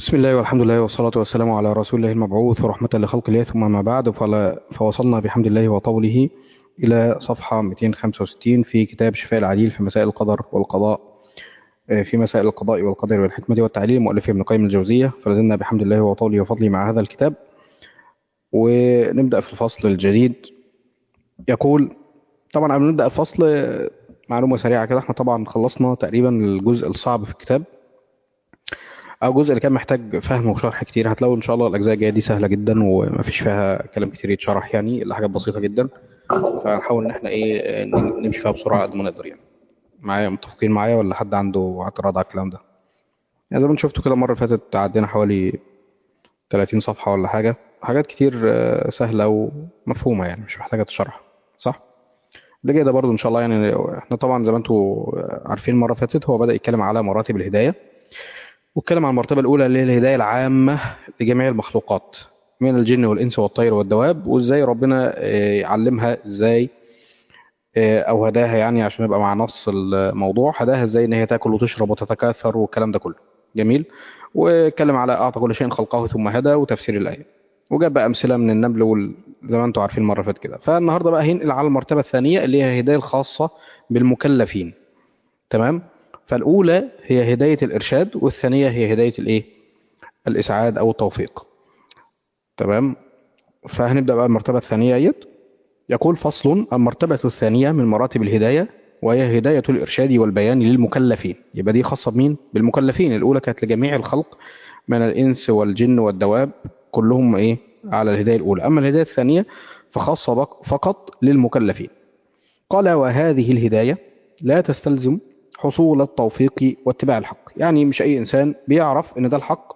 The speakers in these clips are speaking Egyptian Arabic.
بسم الله والحمد لله والصلاة والسلام على رسول الله المبعوث ورحمة لخلق الله ثم ما بعد فل- فوصلنا بحمد الله وطوله إلى صفحة 265 في كتاب شفاء العليل في مسائل القدر والقضاء آه، في مسائل القضاء والقدر والحكمة والتعليل مؤلف ابن قيم الجوزية فلازلنا بحمد الله وطوله وفضله مع هذا الكتاب ونبدأ في الفصل الجديد يقول طبعا قبل ما نبدأ الفصل آه، معلومة سريعة كده احنا طبعا خلصنا تقريبا الجزء الصعب في الكتاب او الجزء اللي كان محتاج فهم وشرح كتير هتلاقوا ان شاء الله الاجزاء الجايه دي سهله جدا ومفيش فيها كلام كتير يتشرح يعني الا حاجات بسيطه جدا فهنحاول ان احنا ايه ن- نمشي فيها بسرعه قد ما نقدر يعني معايا متفقين معايا ولا حد عنده اعتراض على الكلام ده يعني زي ما انتم شفتوا كده المره اللي فاتت عدينا حوالي 30 صفحه ولا حاجه حاجات كتير آه، سهله ومفهومه يعني مش محتاجه تشرح صح اللي جاي ده برضو ان شاء الله يعني احنا طبعا زي ما انتم عارفين المره اللي فاتت هو بدا يتكلم على مراتب الهدايه واتكلم عن المرتبة الأولى اللي هي الهداية العامة لجميع المخلوقات من الجن والإنس والطير والدواب وإزاي ربنا آه، يعلمها إزاي آه، أو هداها يعني عشان يبقى مع نص الموضوع هداها إزاي إن هي تاكل وتشرب وتتكاثر والكلام ده كله جميل واتكلم على أعطى كل شيء خلقه ثم هدى وتفسير الآية وجاب بقى أمثلة من النمل وال... زي ما أنتم عارفين المرة اللي فاتت كده فالنهاردة بقى هنقل على المرتبة الثانية اللي هي الهداية الخاصة بالمكلفين تمام فالأولى هي هداية الإرشاد والثانية هي هداية الإيه الإسعاد أو التوفيق تمام فهنبدأ بقى المرتبة الثانية ايت يقول فصل المرتبة الثانية من مراتب الهداية وهي هداية الإرشاد والبيان للمكلفين يبقى دي خاصة بمين؟ بالمكلفين الأولى كانت لجميع الخلق من الإنس والجن والدواب كلهم إيه على الهداية الأولى أما الهداية الثانية فخاصة بق- فقط للمكلفين قال وهذه الهداية لا تستلزم حصول التوفيق واتباع الحق يعني مش أي إنسان بيعرف إن ده الحق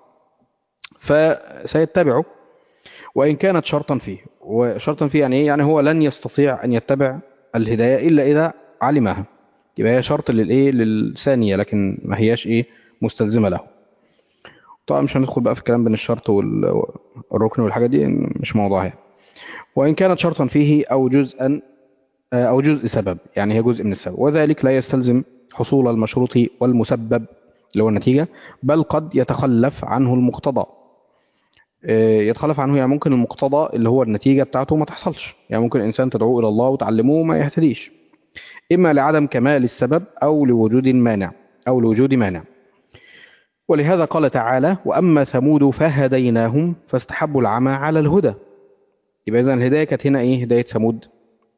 فسيتبعه وإن كانت شرطا فيه وشرطا فيه يعني إيه؟ يعني هو لن يستطيع أن يتبع الهداية إلا إذا علمها يبقى هي شرط للإيه للثانية لكن ما هياش إيه مستلزمة له طبعا مش هندخل بقى في الكلام بين الشرط وال- والركن والحاجات دي مش موضوعها يعني. وإن كانت شرطا فيه أو جزءا أو جزء سبب يعني هي جزء من السبب وذلك لا يستلزم حصول المشروط والمسبب اللي هو النتيجة بل قد يتخلف عنه المقتضى آه، يتخلف عنه يعني ممكن المقتضى اللي هو النتيجة بتاعته ما تحصلش يعني ممكن الإنسان تدعوه إلى الله وتعلمه وما يهتديش إما لعدم كمال السبب أو لوجود مانع أو لوجود مانع ولهذا قال تعالى وأما ثمود فهديناهم فاستحبوا العمى على الهدى يبقى إذا الهداية كانت هنا إيه هداية ثمود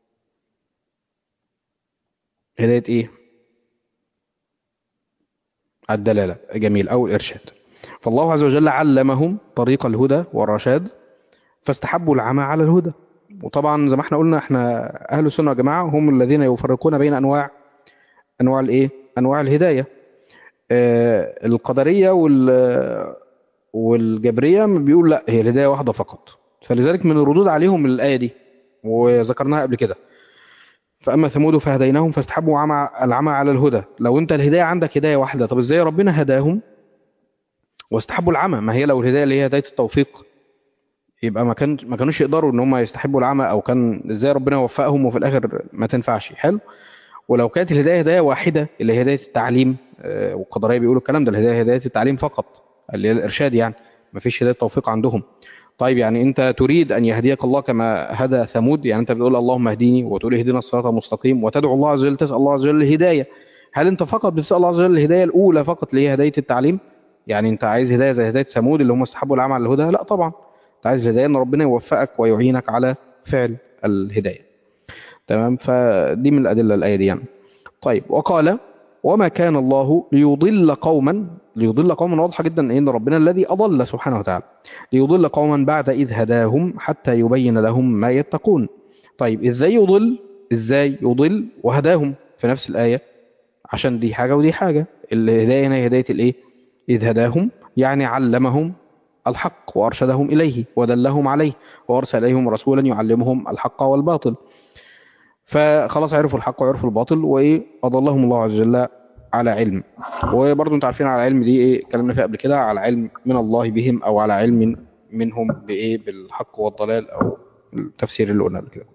هداية إيه الدلالة جميل أو الإرشاد فالله عز وجل علمهم طريق الهدى والرشاد فاستحبوا العمى على الهدى وطبعا زي ما احنا قلنا احنا أهل السنة والجماعة هم الذين يفرقون بين أنواع أنواع الإيه؟ أنواع الهداية آه القدرية وال والجبرية بيقول لا هي الهداية واحدة فقط فلذلك من الردود عليهم الآية دي وذكرناها قبل كده فأما ثمود فهديناهم فاستحبوا عمى العمى على الهدى لو أنت الهداية عندك هداية واحدة طب إزاي ربنا هداهم واستحبوا العمى ما هي لو الهداية اللي هي هداية التوفيق يبقى ما كان ما كانوش يقدروا ان هم يستحبوا العمى او كان ازاي ربنا وفقهم وفي الاخر ما تنفعش حلو ولو كانت الهدايه هدايه واحده اللي هي هدايه التعليم آه، والقدريه بيقولوا الكلام ده الهدايه هدايه التعليم فقط اللي هي الارشاد يعني ما فيش هدايه توفيق عندهم طيب يعني انت تريد ان يهديك الله كما هدى ثمود يعني انت بتقول اللهم اهديني وتقول اهدنا الصراط المستقيم وتدعو الله عز وجل تسال الله عز وجل الهدايه هل انت فقط بتسال الله عز وجل الهدايه الاولى فقط اللي هي هدايه التعليم يعني انت عايز هدايه زي هدايه ثمود اللي هم استحبوا العمى على الهدى لا طبعا انت عايز الهدايه ان ربنا يوفقك ويعينك على فعل الهدايه تمام فدي من الادله الايه دي يعني طيب وقال وما كان الله ليضل قوما ليضل قوما واضحه جدا ان ربنا الذي اضل سبحانه وتعالى ليضل قوما بعد اذ هداهم حتى يبين لهم ما يتقون طيب ازاي يضل ازاي يضل وهداهم في نفس الايه عشان دي حاجه ودي حاجه الهدايه هنا هي هدايه الايه اذ هداهم يعني علمهم الحق وارشدهم اليه ودلهم عليه وارسل اليهم رسولا يعلمهم الحق والباطل فخلاص عرفوا الحق وعرفوا الباطل وايه اضلهم الله عز وجل على علم وبرضه انتوا عارفين على علم دي ايه اتكلمنا فيها قبل كده على علم من الله بهم او على علم منهم بايه بالحق والضلال او التفسير اللي قلنا قبل كده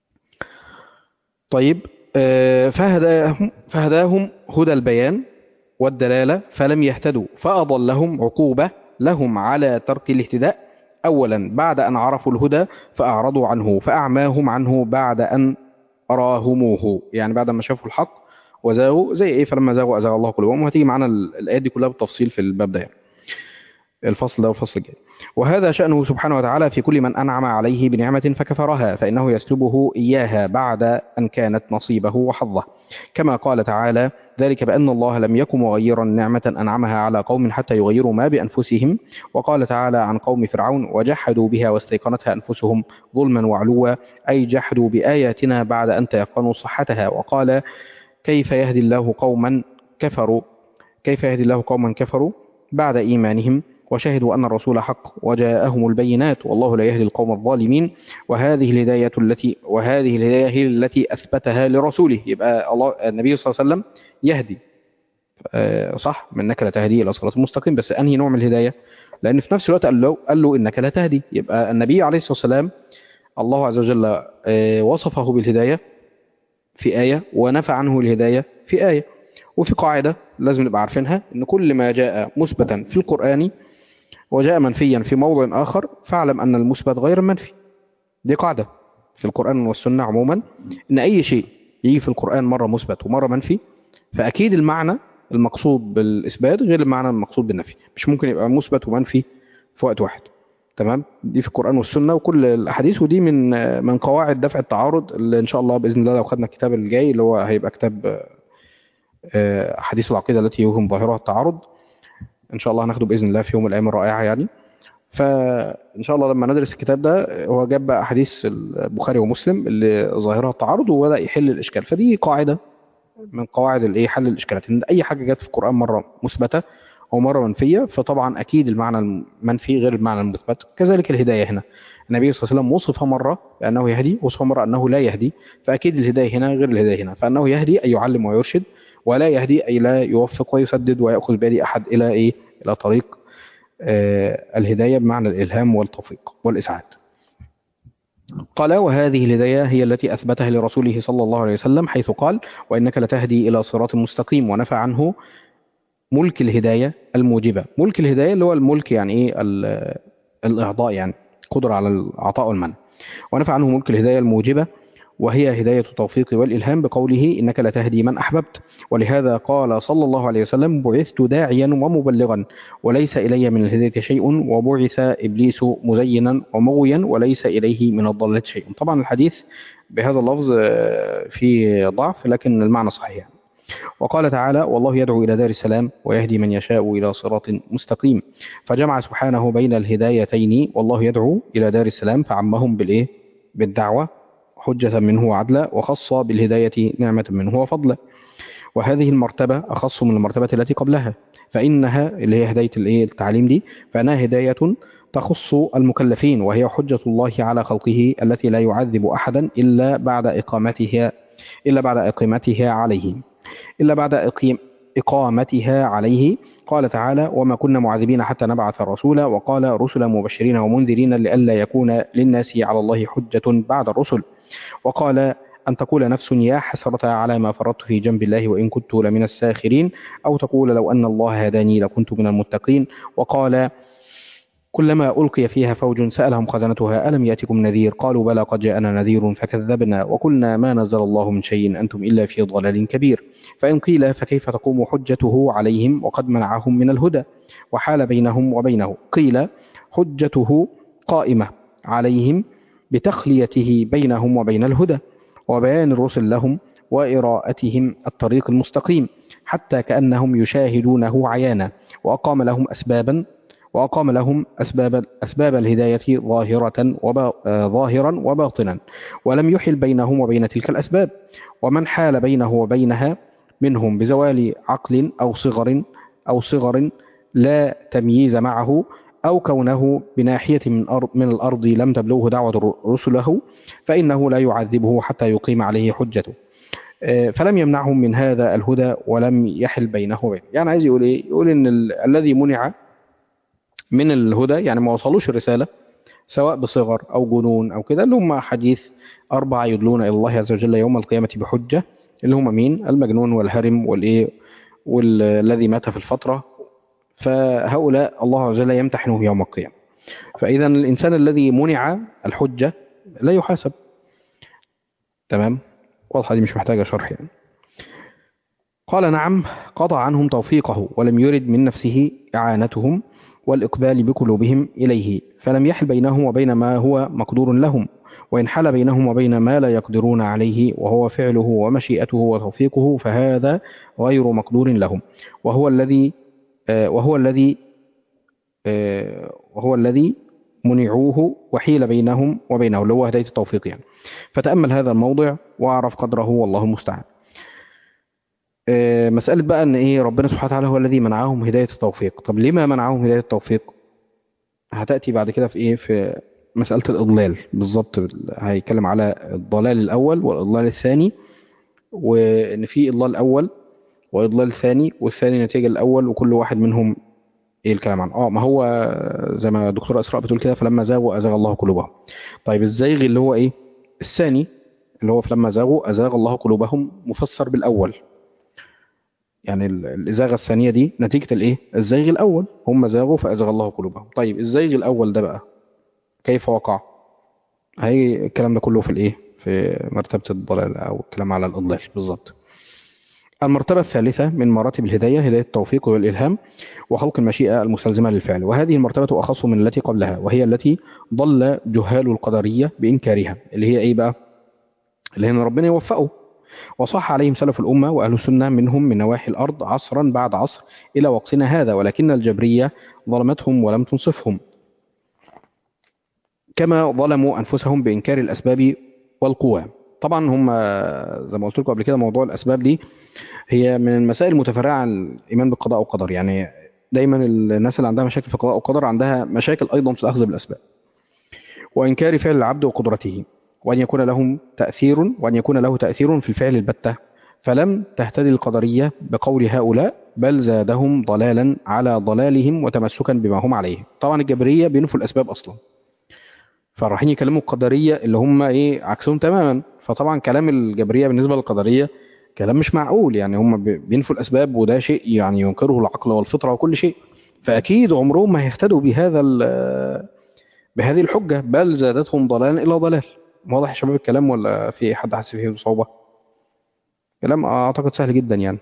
طيب آه، فهداهم فهداهم هدى البيان والدلالة فلم يهتدوا فأضلهم عقوبة لهم على ترك الاهتداء أولا بعد أن عرفوا الهدى فأعرضوا عنه فأعماهم عنه بعد أن أراهموه يعني بعد ما شافوا الحق وزاغوا زي إيه فلما زاغوا أزاغ الله قلوبهم وهتيجي معانا ال- الآيات دي كلها بالتفصيل في الباب ده يعني. الفصل ده والفصل الجاي وهذا شأنه سبحانه وتعالى في كل من أنعم عليه بنعمة فكفرها فإنه يسلبه إياها بعد أن كانت نصيبه وحظه كما قال تعالى ذلك بأن الله لم يكن مغيرا نعمة أنعمها على قوم حتى يغيروا ما بأنفسهم وقال تعالى عن قوم فرعون وجحدوا بها واستيقنتها أنفسهم ظلما وعلوا أي جحدوا بآياتنا بعد أن تيقنوا صحتها وقال كيف يهدي الله قوما كفروا كيف يهدي الله قوما كفروا بعد إيمانهم وشهدوا أن الرسول حق وجاءهم البينات والله لا يهدي القوم الظالمين وهذه الهداية التي وهذه الهداية هي التي أثبتها لرسوله يبقى الله النبي صلى الله عليه وسلم يهدي آه، صح من انك لا تهدي الى صراط مستقيم بس انهي نوع من الهدايه لان في نفس الوقت قال له قال له انك لا تهدي يبقى النبي عليه الصلاه والسلام الله عز وجل آه، وصفه بالهدايه في ايه ونفى عنه الهدايه في ايه وفي قاعده لازم نبقى عارفينها ان كل ما جاء مثبتا في القران وجاء منفيا في موضع اخر فاعلم ان المثبت غير المنفي دي قاعده في القران والسنه عموما ان اي شيء يجي في القران مره مثبت ومره منفي فاكيد المعنى المقصود بالاثبات غير المعنى المقصود بالنفي مش ممكن يبقى مثبت ومنفي في وقت واحد تمام دي في القران والسنه وكل الاحاديث ودي من من قواعد دفع التعارض اللي ان شاء الله باذن الله لو خدنا الكتاب الجاي اللي هو هيبقى كتاب آه، حديث العقيده التي يوهم ظاهرها التعارض ان شاء الله هناخده باذن الله في يوم من الايام الرائعه يعني فان شاء الله لما ندرس الكتاب ده هو جاب بقى احاديث البخاري ومسلم اللي ظاهرها التعارض وبدا يحل الاشكال فدي قاعده من قواعد الايه حل الاشكالات ان اي حاجه جت في القران مره مثبته ومره منفيه فطبعا اكيد المعنى المنفي غير المعنى المثبت كذلك الهدايه هنا النبي صلى الله عليه وسلم وصف مره بانه يهدي وصف مره انه لا يهدي فاكيد الهدايه هنا غير الهدايه هنا فانه يهدي اي يعلم ويرشد ولا يهدي اي لا يوفق ويسدد وياخذ بيد احد الى ايه الى طريق آه الهدايه بمعنى الالهام والتوفيق والاسعاد قال وهذه الهداية هي التي أثبتها لرسوله صلى الله عليه وسلم حيث قال وإنك لتهدي إلى صراط مستقيم ونفى عنه ملك الهداية الموجبة ملك الهداية اللي هو الملك يعني إيه ال- الإعضاء يعني قدرة على العطاء والمنع ونفى عنه ملك الهداية الموجبة وهي هداية التوفيق والإلهام بقوله إنك لتهدي من أحببت ولهذا قال صلى الله عليه وسلم بعثت داعيا ومبلغا وليس إلي من الهداية شيء وبعث إبليس مزينا ومغويا وليس إليه من الضلالة شيء طبعا الحديث بهذا اللفظ آه، فيه ضعف لكن المعنى صحيح يعني. وقال تعالى والله يدعو إلى دار السلام ويهدي من يشاء إلى صراط مستقيم فجمع سبحانه بين الهدايتين والله يدعو إلى دار السلام فعمهم بالإيه بالدعوة حجة منه وعدلا وخص بالهداية نعمة منه وفضلا وهذه المرتبة أخص من المرتبة التي قبلها فإنها اللي هي هداية الإيه التعليم دي فإنها هداية تخص المكلفين وهي حجة الله على خلقه التي لا يعذب أحدا إلا بعد إقامتها إلا بعد إقامتها عليه إلا بعد إقيم إقامتها عليه قال تعالى وما كنا معذبين حتى نبعث رسولا وقال رسلا مبشرين ومنذرين لئلا يكون للناس على الله حجة بعد الرسل وقال أن تقول نفس يا حسرة على ما فرطت في جنب الله وإن كنت لمن الساخرين أو تقول لو أن الله هداني لكنت من المتقين وقال كلما ألقي فيها فوج سألهم خزنتها ألم يأتكم نذير قالوا بلى قد جاءنا نذير فكذبنا وقلنا ما نزل الله من شيء أنتم إلا في ضلال كبير فإن قيل فكيف تقوم حجته عليهم وقد منعهم من الهدى وحال بينهم وبينه قيل حجته قائمة عليهم بتخليته بينهم وبين الهدى وبيان الرسل لهم وإراءتهم الطريق المستقيم حتى كأنهم يشاهدونه عيانا وأقام لهم أسبابا وأقام لهم أسباب أسباب الهداية ظاهرة وبا آه، ظاهرا وباطنا ولم يحل بينهم وبين تلك الأسباب ومن حال بينه وبينها منهم بزوال عقل أو صغر أو صغر لا تمييز معه أو كونه بناحية من أرض من الأرض لم تبلغه دعوة رسله فإنه لا يعذبه حتى يقيم عليه حجته آه، فلم يمنعهم من هذا الهدى ولم يحل بينه وبينه يعني عايز يقول ايه يقول ان ال- الذي منع من الهدى يعني ما وصلوش الرسالة سواء بصغر أو جنون أو كده اللي هم حديث أربعة يدلون إلى الله عز وجل يوم القيامة بحجة اللي هم مين المجنون والهرم والإيه والذي مات في الفترة فهؤلاء الله عز وجل يمتحنه يوم القيامة فإذا الإنسان الذي منع الحجة لا يحاسب تمام واضحة دي مش محتاجة شرح يعني قال نعم قطع عنهم توفيقه ولم يرد من نفسه إعانتهم والإقبال بقلوبهم إليه فلم يحل بينهم وبين ما هو مقدور لهم وإن حل بينهم وبين ما لا يقدرون عليه وهو فعله ومشيئته وتوفيقه فهذا غير مقدور لهم وهو الذي آه، وهو الذي آه، وهو الذي منعوه وحيل بينهم وبينه اللي هو هداية التوفيق يعني فتأمل هذا الموضع واعرف قدره والله المستعان آه، مسألة بقى ان ايه ربنا سبحانه وتعالى هو الذي منعهم هداية التوفيق طب لما منعهم هداية التوفيق هتأتي بعد كده في ايه في مسألة الإضلال بالظبط هيتكلم على الضلال الأول والإضلال الثاني وإن في إضلال أول وإضلال ثاني والثاني نتيجة الأول وكل واحد منهم إيه الكلام عنه اه ما هو زي ما الدكتورة إسراء بتقول كده فلما زاغوا أزاغ الله قلوبهم طيب الزيغ اللي هو إيه الثاني اللي هو فلما زاغوا أزاغ الله قلوبهم مفسر بالأول يعني ال- الإزاغة الثانية دي نتيجة الإيه الزيغ الأول هم زاغوا فأزاغ الله قلوبهم طيب الزيغ الأول ده بقى كيف وقع هي الكلام ده كله في الايه في مرتبة الضلال او الكلام على الاضلال بالظبط المرتبة الثالثة من مراتب الهداية هداية التوفيق والإلهام وخلق المشيئة المستلزمة للفعل وهذه المرتبة أخص من التي قبلها وهي التي ضل جهال القدرية بإنكارها اللي هي إيه بقى اللي هي إن ربنا يوفقه وصح عليهم سلف الأمة وأهل السنة منهم من نواحي الأرض عصرا بعد عصر إلى وقتنا هذا ولكن الجبرية ظلمتهم ولم تنصفهم كما ظلموا أنفسهم بإنكار الأسباب والقوى طبعا هم زي ما قلت لكم قبل كده موضوع الأسباب دي هي من المسائل المتفرعة عن الإيمان بالقضاء والقدر يعني دايما الناس اللي عندها مشاكل في القضاء والقدر عندها مشاكل أيضا في الأخذ بالأسباب وإنكار فعل العبد وقدرته وأن يكون لهم تأثير وأن يكون له تأثير في الفعل البتة فلم تهتدي القدرية بقول هؤلاء بل زادهم ضلالا على ضلالهم وتمسكا بما هم عليه طبعا الجبرية بينفوا الأسباب أصلا فرايحين يكلموا القدرية اللي هم ايه عكسهم تماما فطبعا كلام الجبرية بالنسبة للقدرية كلام مش معقول يعني هم بي- بينفوا الأسباب وده شيء يعني ينكره العقل والفطرة وكل شيء فأكيد عمرهم ما هيهتدوا بهذا ال- بهذه الحجة بل زادتهم ضلالا إلى ضلال واضح يا شباب الكلام ولا في حد حاسس فيه بصعوبة كلام أعتقد سهل جدا يعني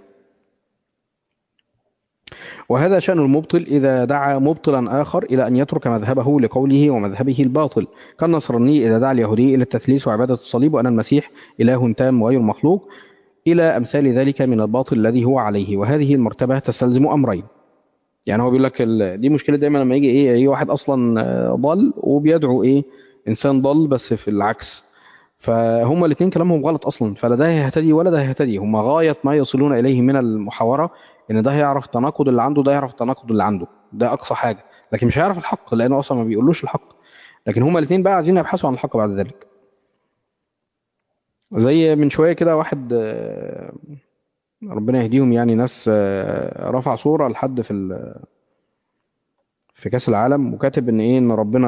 وهذا شأن المبطل إذا دعا مبطلا آخر إلى أن يترك مذهبه لقوله ومذهبه الباطل كالنصراني إذا دعا اليهودي إلى التثليث وعبادة الصليب وأن المسيح إله تام غير مخلوق إلى أمثال ذلك من الباطل الذي هو عليه وهذه المرتبة تستلزم أمرين يعني هو بيقول لك ال- دي مشكلة دايما لما يجي إيه يجي واحد أصلا آه، ضل وبيدعو إيه إنسان ضل بس في العكس فهم الاثنين كلامهم غلط اصلا فلا ده هيهتدي ولا ده هيهتدي هم غايه ما يصلون اليه من المحاوره ان ده هيعرف التناقض اللي عنده ده يعرف التناقض اللي عنده ده اقصى حاجه لكن مش هيعرف الحق لانه اصلا ما بيقولوش الحق لكن هما الاثنين بقى عايزين يبحثوا عن الحق بعد ذلك زي من شويه كده واحد آه، ربنا يهديهم يعني ناس آه، رفع صوره لحد في ال- في كاس العالم وكاتب ان ايه ان ربنا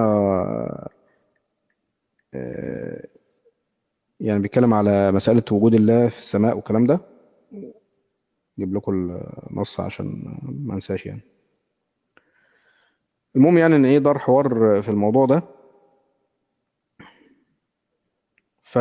آه، يعني بيتكلم على مساله وجود الله في السماء والكلام ده اجيب لكم النص عشان ما انساش يعني المهم يعني ان ايه دار حوار في الموضوع ده ف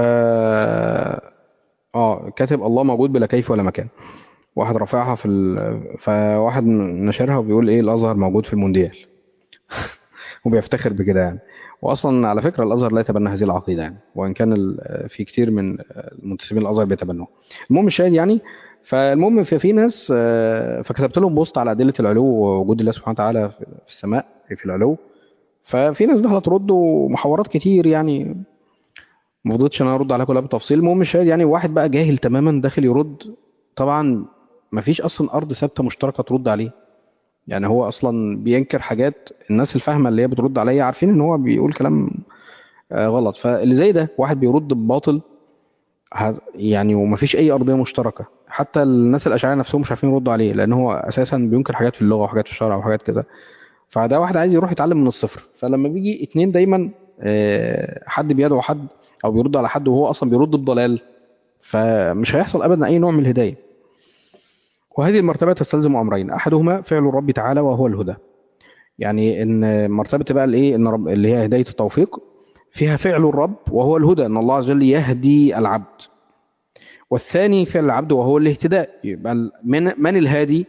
اه كاتب الله موجود بلا كيف ولا مكان واحد رافعها في ال... فواحد نشرها وبيقول ايه الازهر موجود في المونديال وبيفتخر بكده يعني واصلا على فكره الازهر لا يتبنى هذه العقيده يعني وان كان ال... في كتير من المنتسبين للازهر بيتبنوها المهم الشاهد يعني فالمهم في في ناس آه، فكتبت لهم بوست على ادله العلو ووجود الله سبحانه وتعالى في في السماء في العلو ففي ناس دخلت ترد ومحاورات كتير يعني ما فضلتش انا ارد عليها كلها بالتفصيل المهم الشاهد يعني واحد بقى جاهل تماما داخل يرد طبعا ما فيش اصلا ارض ثابته مشتركه ترد عليه يعني هو اصلا بينكر حاجات الناس الفاهمه اللي هي بترد عليه عارفين ان هو بيقول كلام آه، غلط فاللي زي ده واحد بيرد بباطل ه- يعني ومفيش اي ارضيه مشتركه حتى الناس الاشاعره نفسهم مش عارفين يردوا عليه لان هو اساسا بينكر حاجات في اللغه وحاجات في الشرع وحاجات كذا فده واحد عايز يروح يتعلم من الصفر فلما بيجي اتنين دايما آه، حد بيدعو حد او بيرد على حد وهو اصلا بيرد بضلال فمش هيحصل ابدا اي نوع من الهدايه وهذه المرتبة تستلزم أمرين أحدهما فعل الرب تعالى وهو الهدى يعني إن مرتبة بقى الإيه إن رب اللي هي هداية التوفيق فيها فعل الرب وهو الهدى إن الله عز وجل يهدي العبد والثاني فعل العبد وهو الاهتداء يبقى ال- من من الهادي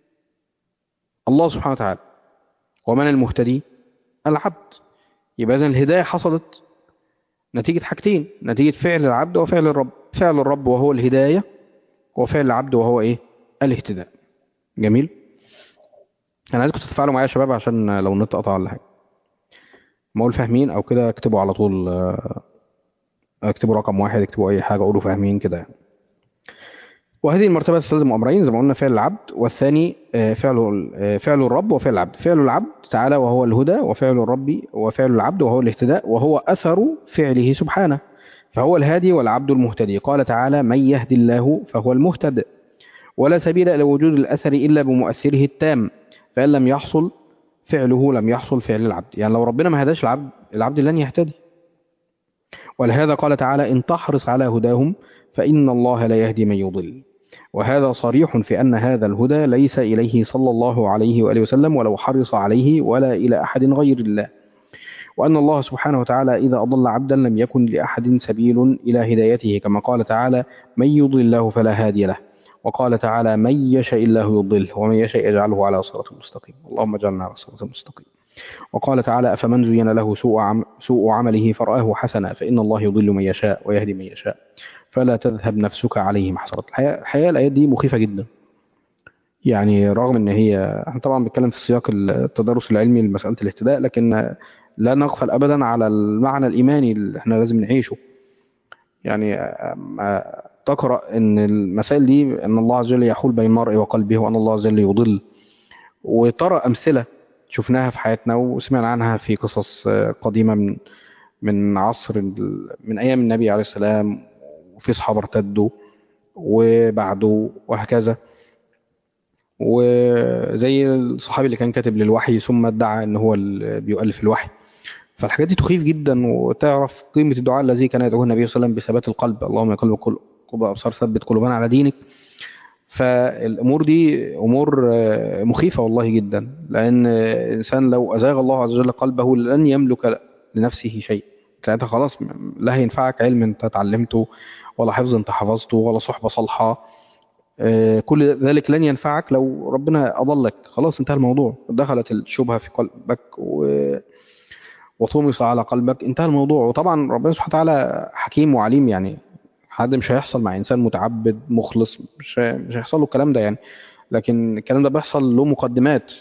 الله سبحانه وتعالى ومن المهتدي العبد يبقى إذن الهداية حصلت نتيجة حاجتين نتيجة فعل العبد وفعل الرب فعل الرب وهو الهداية وفعل العبد وهو إيه الاهتداء جميل أنا عايزكم تتفاعلوا معايا يا شباب عشان لو النت قطع ولا حاجة ما اقول فاهمين أو كده اكتبوا على طول آه، اكتبوا رقم واحد اكتبوا أي حاجة قولوا فاهمين كده يعني. وهذه المرتبة تستلزم أمرين زي ما قلنا فعل العبد والثاني آه، فعل آه، فعل الرب وفعل العبد فعل العبد تعالى وهو الهدى وفعل الرب وفعل العبد وهو الاهتداء وهو أثر فعله سبحانه فهو الهادي والعبد المهتدي قال تعالى من يهدي الله فهو المهتد ولا سبيل إلى وجود الأثر إلا بمؤثره التام فإن لم يحصل فعله لم يحصل فعل العبد يعني لو ربنا ما هداش العبد العبد لن يهتدي ولهذا قال تعالى إن تحرص على هداهم فإن الله لا يهدي من يضل وهذا صريح في أن هذا الهدى ليس إليه صلى الله عليه وآله وسلم ولو حرص عليه ولا إلى أحد غير الله وأن الله سبحانه وتعالى إذا أضل عبدا لم يكن لأحد سبيل إلى هدايته كما قال تعالى من يضل الله فلا هادي له وقال تعالى من يشاء الله يضله ومن يشاء يجعله على صراط مستقيم اللهم اجعلنا على صراط مستقيم وقال تعالى أفمن زين له سوء, عم سوء عمله فرآه حسنا فإن الله يضل من يشاء ويهدي من يشاء فلا تذهب نفسك عليهم حسرات الحقيقة الحقيقة الآيات دي مخيفة جدا يعني رغم ان هي احنا طبعا بنتكلم في سياق التدرس العلمي لمسألة الاهتداء لكن لا نغفل ابدا على المعنى الايماني اللي احنا لازم نعيشه يعني أما تقرأ ان المسائل دي ان الله عز وجل يحول بين المرء وقلبه وان الله عز وجل يضل وترى امثله شفناها في حياتنا وسمعنا عنها في قصص قديمه من من عصر ال- من ايام النبي عليه السلام وفي صحابه ارتدوا وبعده وهكذا وزي الصحابي اللي كان كاتب للوحي ثم ادعى ان هو اللي بيؤلف الوحي فالحاجات دي تخيف جدا وتعرف قيمة الدعاء الذي كان يدعوه النبي صلى الله عليه وسلم بثبات القلب اللهم يا قلب كل قلوب أبصار ثبت قلوبنا على دينك فالأمور دي أمور آه، مخيفة والله جدا لأن آه، الإنسان لو أزاغ الله عز وجل قلبه لن يملك لنفسه شيء ساعتها خلاص م- لا هينفعك علم انت اتعلمته ولا حفظ انت حفظته ولا صحبة صالحة آه، كل ذلك لن ينفعك لو ربنا أضلك خلاص انتهى الموضوع دخلت الشبهة في قلبك و... وطمس على قلبك انتهى الموضوع وطبعا ربنا سبحانه وتعالى حكيم وعليم يعني حد مش هيحصل مع انسان متعبد مخلص مش مش هيحصل له الكلام ده يعني لكن الكلام ده بيحصل له مقدمات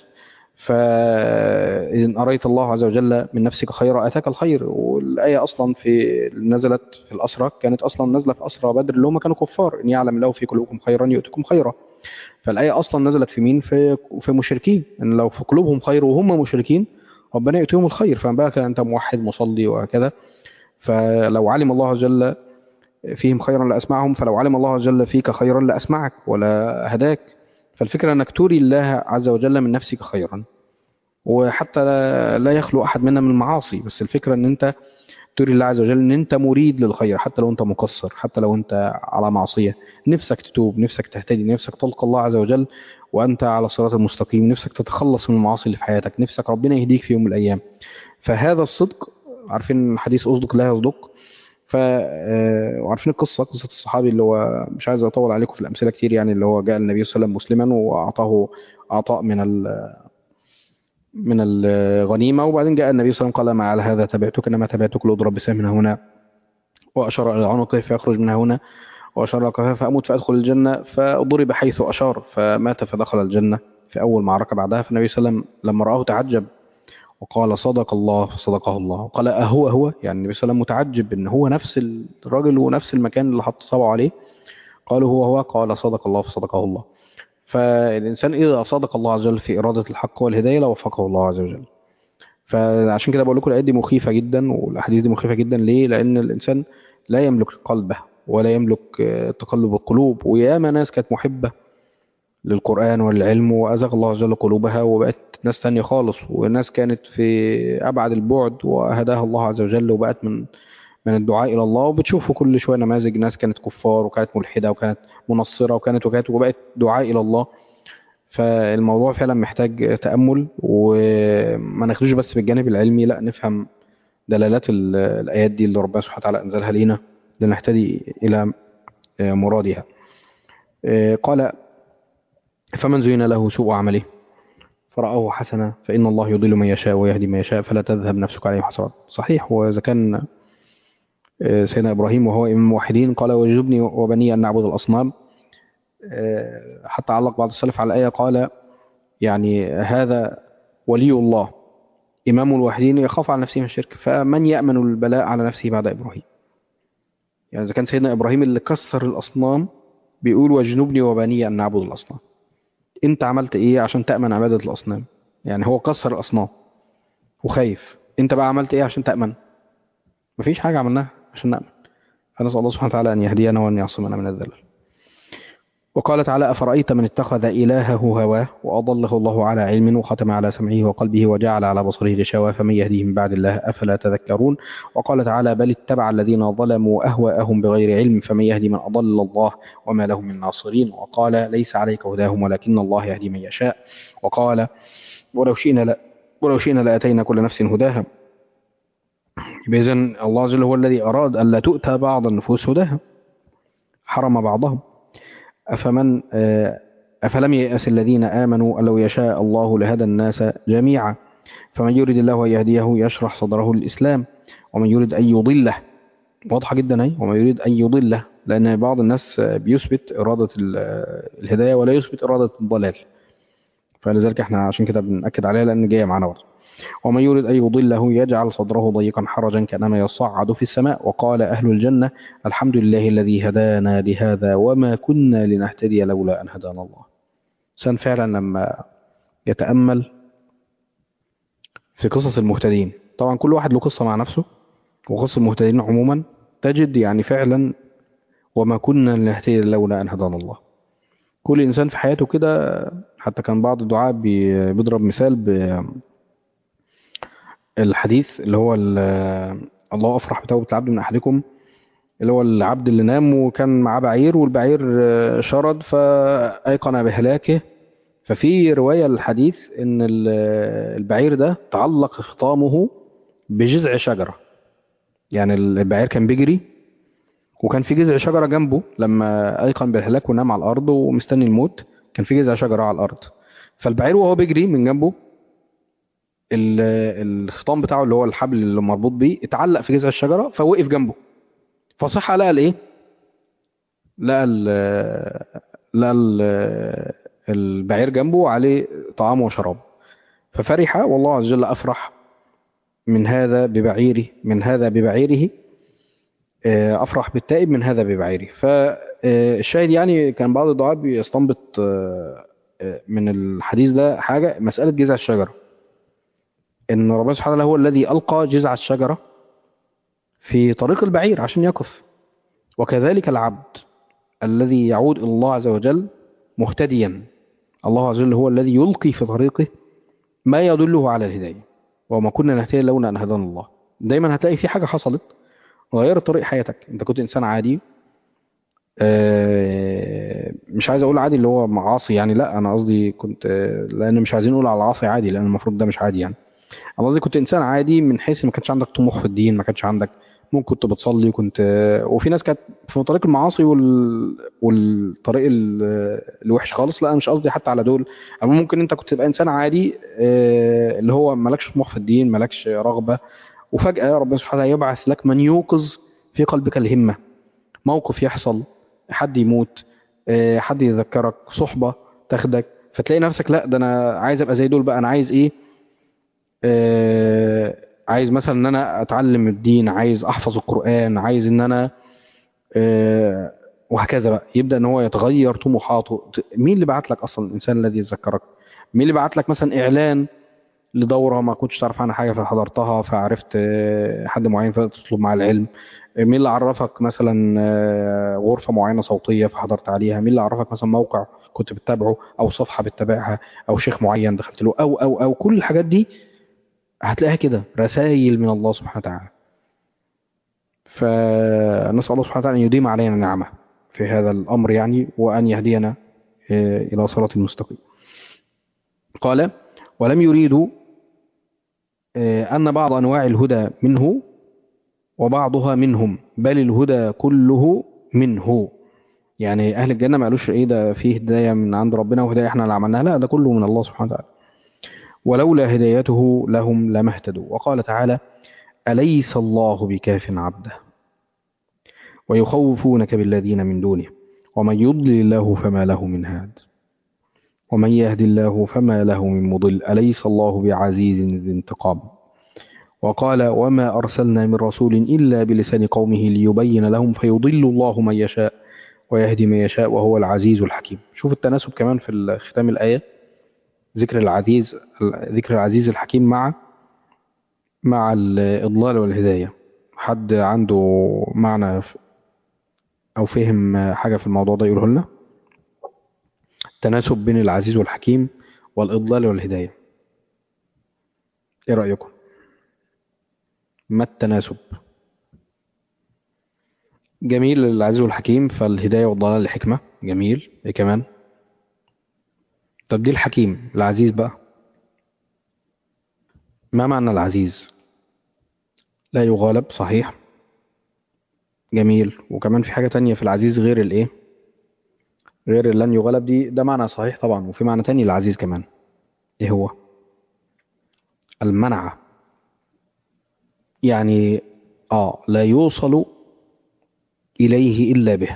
فإن أريت الله عز وجل من نفسك خيرا أتاك الخير والآية أصلا في نزلت في الأسرة كانت أصلا نازلة في أسرة بدر اللي هم كانوا كفار إن يعلم الله في قلوبكم خيرا يؤتكم خيرا فالآية أصلا نزلت في مين في في مشركين إن لو في قلوبهم خير وهم مشركين ربنا يؤتيهم الخير فما بالك أنت موحد مصلي وهكذا فلو علم الله عز وجل فيهم خيرا لأسمعهم فلو علم الله عز وجل فيك خيرا لأسمعك ولا هداك فالفكرة أنك تري الله عز وجل من نفسك خيرا وحتى لا, لا يخلو أحد منا من المعاصي بس الفكرة أن أنت تري الله عز وجل أن أنت مريد للخير حتى لو أنت مقصر حتى لو أنت على معصية نفسك تتوب نفسك تهتدي نفسك تلقى الله عز وجل وأنت على الصراط المستقيم نفسك تتخلص من المعاصي اللي في حياتك نفسك ربنا يهديك في يوم من الأيام فهذا الصدق عارفين الحديث أصدق لا يصدق ف آه، وعارفين القصة قصة الصحابي اللي هو مش عايز أطول عليكم في الأمثلة كتير يعني اللي هو جاء النبي صلى الله عليه وسلم مسلما وأعطاه عطاء من ال من الغنيمة وبعدين جاء النبي صلى الله عليه وسلم قال ما على هذا تبعتك إنما تبعتك لأضرب بسهم من هنا وأشار إلى عنقه فيخرج من هنا وأشار إلى قفاه فأموت فأدخل الجنة فضرب حيث أشار فمات فدخل الجنة في أول معركة بعدها فالنبي صلى الله عليه وسلم لما رآه تعجب وقال صدق الله فصدقه الله قال أهو هو يعني النبي صلى الله عليه وسلم متعجب إن هو نفس الراجل ونفس المكان اللي حط صبعه عليه قالوا هو هو قال صدق الله فصدقه الله فالإنسان إذا صدق الله عز وجل في إرادة الحق والهداية لوفقه الله عز وجل فعشان كده بقول لكم الآيات دي مخيفة جدا والأحاديث دي مخيفة جدا ليه؟ لأن الإنسان لا يملك قلبه ولا يملك آه، تقلب القلوب وياما ناس كانت محبة للقرآن والعلم وأزغ الله عز وجل قلوبها وبقت ناس تانية خالص وناس كانت في أبعد البعد وهداها الله عز وجل وبقت من من الدعاء الى الله وبتشوفوا كل شويه نماذج ناس كانت كفار وكانت ملحده وكانت منصره وكانت وكانت وبقت دعاء الى الله فالموضوع فعلا محتاج تامل وما ناخدوش بس بالجانب العلمي لا نفهم دلالات ال- الايات دي اللي ربنا سبحانه وتعالى انزلها لينا لنهتدي الى مرادها قال فمن زين له سوء عمله فرآه حسنا فإن الله يضل من يشاء ويهدي من يشاء فلا تذهب نفسك عليه حسرات صحيح وإذا كان آه، سيدنا إبراهيم وهو إمام الموحدين قال وجبني وبني أن نعبد الأصنام آه، حتى علق بعض السلف على الآية قال يعني هذا ولي الله إمام الواحدين يخاف على نفسه من الشرك فمن يأمن البلاء على نفسه بعد إبراهيم يعني إذا كان سيدنا إبراهيم اللي كسر الأصنام بيقول واجنبني وبني أن نعبد الأصنام أنت عملت إيه عشان تأمن عبادة الأصنام يعني هو كسر الأصنام وخايف أنت بقى عملت إيه عشان تأمن مفيش حاجة عملناها عشان نأمن فنسأل الله سبحانه وتعالى أن يهدينا وأن يعصمنا من الذلل وقال تعالى أفرأيت من اتخذ إلهه هواه وأضله الله على علم وختم على سمعه وقلبه وجعل على بصره غشاوة فمن يهديه من بعد الله أفلا تذكرون وقال تعالى بل اتبع الذين ظلموا أهواءهم بغير علم فمن يهدي من أضل الله وما لهم من ناصرين وقال ليس عليك هداهم ولكن الله يهدي من يشاء وقال ولو شئنا لا ولو شئنا لأتينا كل نفس هداها بإذن الله عز وجل هو الذي أراد ألا تؤتى بعض النفوس هداها حرم بعضهم أفمن آه، أفلم ييأس الذين آمنوا أن لو يشاء الله لهدى الناس جميعا فمن يريد الله أن يهديه يشرح صدره للإسلام ومن يريد أن يضله واضحة جدا أهي ومن يريد أن يضله لأن بعض الناس آه، بيثبت إرادة ال- آه، الهداية ولا يثبت إرادة الضلال فلذلك احنا عشان كده بنأكد عليها لأن جاية معانا برضه ومن يريد أن يضله يجعل صدره ضيقا حرجا كأنما يصعد في السماء وقال أهل الجنة الحمد لله الذي هدانا لهذا وما كنا لنهتدي لولا أن هدانا الله إنسان فعلا لما يتأمل في قصص المهتدين طبعا كل واحد له قصة مع نفسه وقصص المهتدين عموما تجد يعني فعلا وما كنا لنهتدي لولا أن هدانا الله كل إنسان في حياته كده حتى كان بعض الدعاء بي- بيضرب مثال ب الحديث اللي هو ال- الله أفرح بتوبة العبد من أحدكم اللي هو العبد اللي نام وكان معاه بعير والبعير آه، شرد فأيقن بهلاكه ففي رواية الحديث إن ال- البعير ده تعلق خطامه بجذع شجرة يعني البعير كان بيجري وكان في جذع شجرة جنبه لما أيقن بالهلاك ونام على الأرض ومستني الموت كان في جذع شجرة على الأرض فالبعير وهو بيجري من جنبه ال- الخطام بتاعه اللي هو الحبل اللي مربوط بيه اتعلق في جذع الشجرة فوقف جنبه فصح لقى الايه لقى ال لقى ال البعير جنبه عليه طعام وشراب ففرح والله عز وجل أفرح من هذا ببعيره من هذا ببعيره آه، أفرح بالتائب من هذا ببعيره فالشاهد يعني كان بعض الدعاء بيستنبط آه، آه، من الحديث ده حاجة مسألة جذع الشجرة إن ربنا سبحانه وتعالى هو الذي ألقى جذع الشجرة في طريق البعير عشان يقف وكذلك العبد الذي يعود إلى الله عز وجل مهتديا الله عز وجل هو الذي يلقي في طريقه ما يدله على الهداية وما كنا نهتدي لولا أن هدانا الله دايما هتلاقي في حاجة حصلت غيرت طريق حياتك انت كنت انسان عادي آه، مش عايز اقول عادي اللي هو معاصي يعني لا انا قصدي كنت آه، لان مش عايزين نقول على العاصي عادي لان المفروض ده مش عادي يعني انا قصدي كنت انسان عادي من حيث ما كانش عندك طموح في الدين ما كانش عندك ممكن كنت بتصلي وكنت آه، وفي ناس كانت في طريق المعاصي وال... والطريق ال- الوحش خالص لا انا مش قصدي حتى على دول أما ممكن انت كنت تبقى انسان عادي آه، اللي هو مالكش طموح في الدين مالكش رغبة وفجأة ربنا سبحانه وتعالى يبعث لك من يوقظ في قلبك الهمة موقف يحصل حد يموت آه، حد يذكرك صحبة تاخدك فتلاقي نفسك لا ده انا عايز ابقى زي دول بقى انا عايز ايه آه، عايز مثلا ان انا اتعلم الدين عايز احفظ القرآن عايز ان انا آه، وهكذا بقى يبدأ ان هو يتغير طموحاته مين اللي بعت لك اصلا الانسان الذي يذكرك مين اللي بعت لك مثلا اعلان لدورة ما كنتش تعرف عنها حاجة فحضرتها فعرفت آه، حد معين فتطلب معاه العلم آه، مين اللي عرفك مثلا آه، غرفة معينة صوتية فحضرت عليها مين اللي عرفك مثلا موقع كنت بتتابعه او صفحة بتتابعها او شيخ معين دخلت له او او او كل الحاجات دي هتلاقيها كده رسائل من الله سبحانه وتعالى فنسأل الله سبحانه وتعالى أن يديم علينا نعمة في هذا الأمر يعني وأن يهدينا آه، إلى صراط المستقيم قال ولم يريدوا آه، أن بعض أنواع الهدى منه وبعضها منهم بل الهدى كله منه يعني أهل الجنة ما قالوش إيه ده فيه هداية من عند ربنا وهداية إحنا اللي عملناها لا ده كله من الله سبحانه وتعالى ولولا هدايته لهم لما اهتدوا وقال تعالى أليس الله بكاف عبده ويخوفونك بالذين من دونه ومن يضلل الله فما له من هاد ومن يهد الله فما له من مضل أليس الله بعزيز ذي انتقام وقال وما أرسلنا من رسول إلا بلسان قومه ليبين لهم فيضل الله من يشاء ويهدي من يشاء وهو العزيز الحكيم شوف التناسب كمان في ختام الآية ذكر العزيز ذكر العزيز الحكيم مع مع الإضلال والهداية حد عنده معنى ف- أو فهم حاجة في الموضوع ده يقوله لنا التناسب بين العزيز والحكيم والإضلال والهداية إيه رأيكم ما التناسب جميل العزيز والحكيم فالهداية والضلال الحكمة جميل إيه كمان طب دي الحكيم العزيز بقى ما معنى العزيز لا يغالب صحيح جميل وكمان في حاجة تانية في العزيز غير الايه غير اللي لن يغلب دي ده معنى صحيح طبعا وفي معنى تاني للعزيز كمان ايه هو المنع يعني اه لا يوصل اليه الا به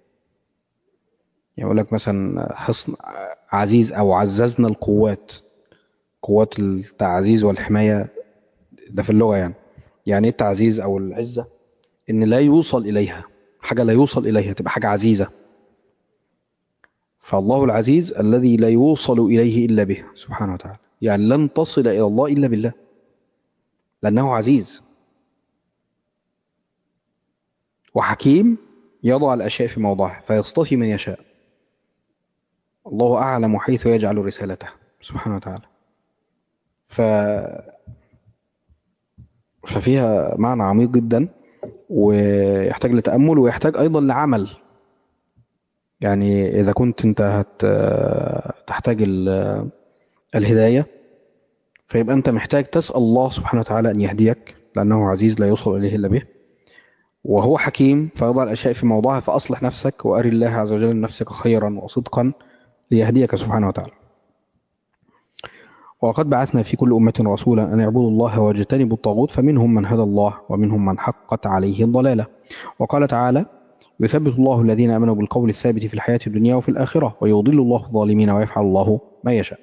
يقول لك مثلا حصن عزيز او عززنا القوات قوات التعزيز والحماية ده في اللغة يعني يعني ايه التعزيز او العزة ان لا يوصل اليها حاجة لا يوصل اليها تبقى حاجة عزيزة فالله العزيز الذي لا يوصل اليه الا به سبحانه وتعالى يعني لن تصل الى الله الا بالله لانه عزيز وحكيم يضع الاشياء في موضعها فيصطفي من يشاء الله اعلم حيث يجعل رسالته سبحانه وتعالى ف ففيها معنى عميق جدا ويحتاج لتأمل ويحتاج أيضا لعمل يعني إذا كنت أنت هت تحتاج ال- الهداية فيبقى أنت محتاج تسأل الله سبحانه وتعالى أن يهديك لأنه عزيز لا يوصل إليه إلا به وهو حكيم فيضع الأشياء في موضعها فأصلح نفسك وأري الله عز وجل نفسك خيرا وصدقا ليهديك سبحانه وتعالى وقد بعثنا في كل أمة رسولا أن يعبدوا الله واجتنبوا الطاغوت فمنهم من هدى الله ومنهم من حقت عليه الضلالة وقال تعالى يثبت الله الذين آمنوا بالقول الثابت في الحياة الدنيا وفي الآخرة ويضل الله الظالمين ويفعل الله ما يشاء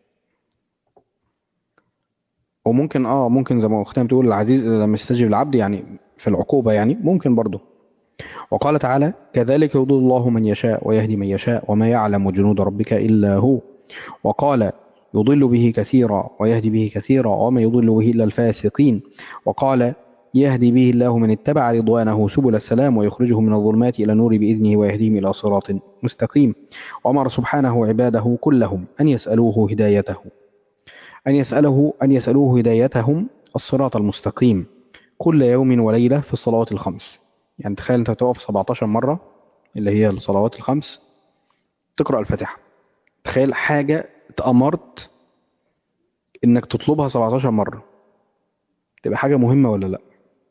وممكن اه ممكن زي ما اختنا بتقول العزيز اذا لم يستجب العبد يعني في العقوبة يعني ممكن برضه وقال تعالى كذلك يضل الله من يشاء ويهدي من يشاء وما يعلم جنود ربك إلا هو وقال يضل به كثيرا ويهدي به كثيرا وما يضل به إلا الفاسقين وقال يهدي به الله من اتبع رضوانه سبل السلام ويخرجه من الظلمات إلى النور بإذنه ويهديهم إلى صراط مستقيم وأمر سبحانه عباده كلهم أن يسألوه هدايته أن يسأله أن يسألوه هدايتهم الصراط المستقيم كل يوم وليلة في الصلوات الخمس يعني تخيل أنت تقف 17 مرة اللي هي الصلوات الخمس تقرأ الفاتحة تخيل حاجة اتأمرت إنك تطلبها 17 مرة تبقى حاجة مهمة ولا لأ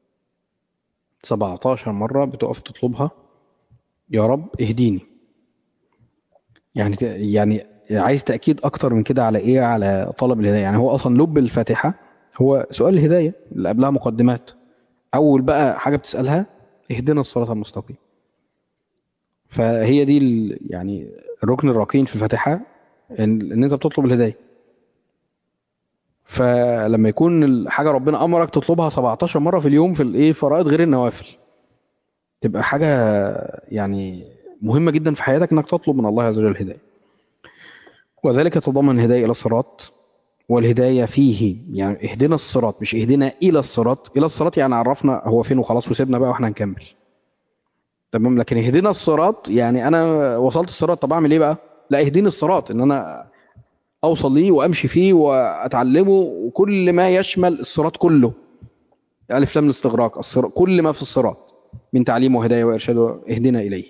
17 مرة بتقف تطلبها يا رب اهديني يعني يعني عايز تأكيد أكتر من كده على إيه على طلب الهداية يعني هو أصلا لب الفاتحة هو سؤال الهداية اللي قبلها مقدمات أول بقى حاجة بتسألها اهدنا الصراط المستقيم فهي دي ال- يعني الركن الركين في الفاتحة إن, إن أنت بتطلب الهداية فلما يكون الحاجة ربنا أمرك تطلبها 17 مرة في اليوم في الإيه فرائض غير النوافل تبقى حاجة يعني مهمة جدا في حياتك إنك تطلب من الله عز وجل الهداية وذلك يتضمن الهداية إلى الصراط والهداية فيه يعني اهدنا الصراط مش اهدنا إلى الصراط إلى الصراط يعني عرفنا هو فين وخلاص وسيبنا بقى واحنا نكمل تمام لكن اهدنا الصراط يعني أنا وصلت الصراط طب أعمل إيه بقى لا اهديني الصراط إن أنا أوصل ليه وأمشي فيه وأتعلمه وكل ما يشمل الصراط كله ألف لام الاستغراق الصراط كل ما في الصراط من تعليم وهداية وإرشاد اهدنا إليه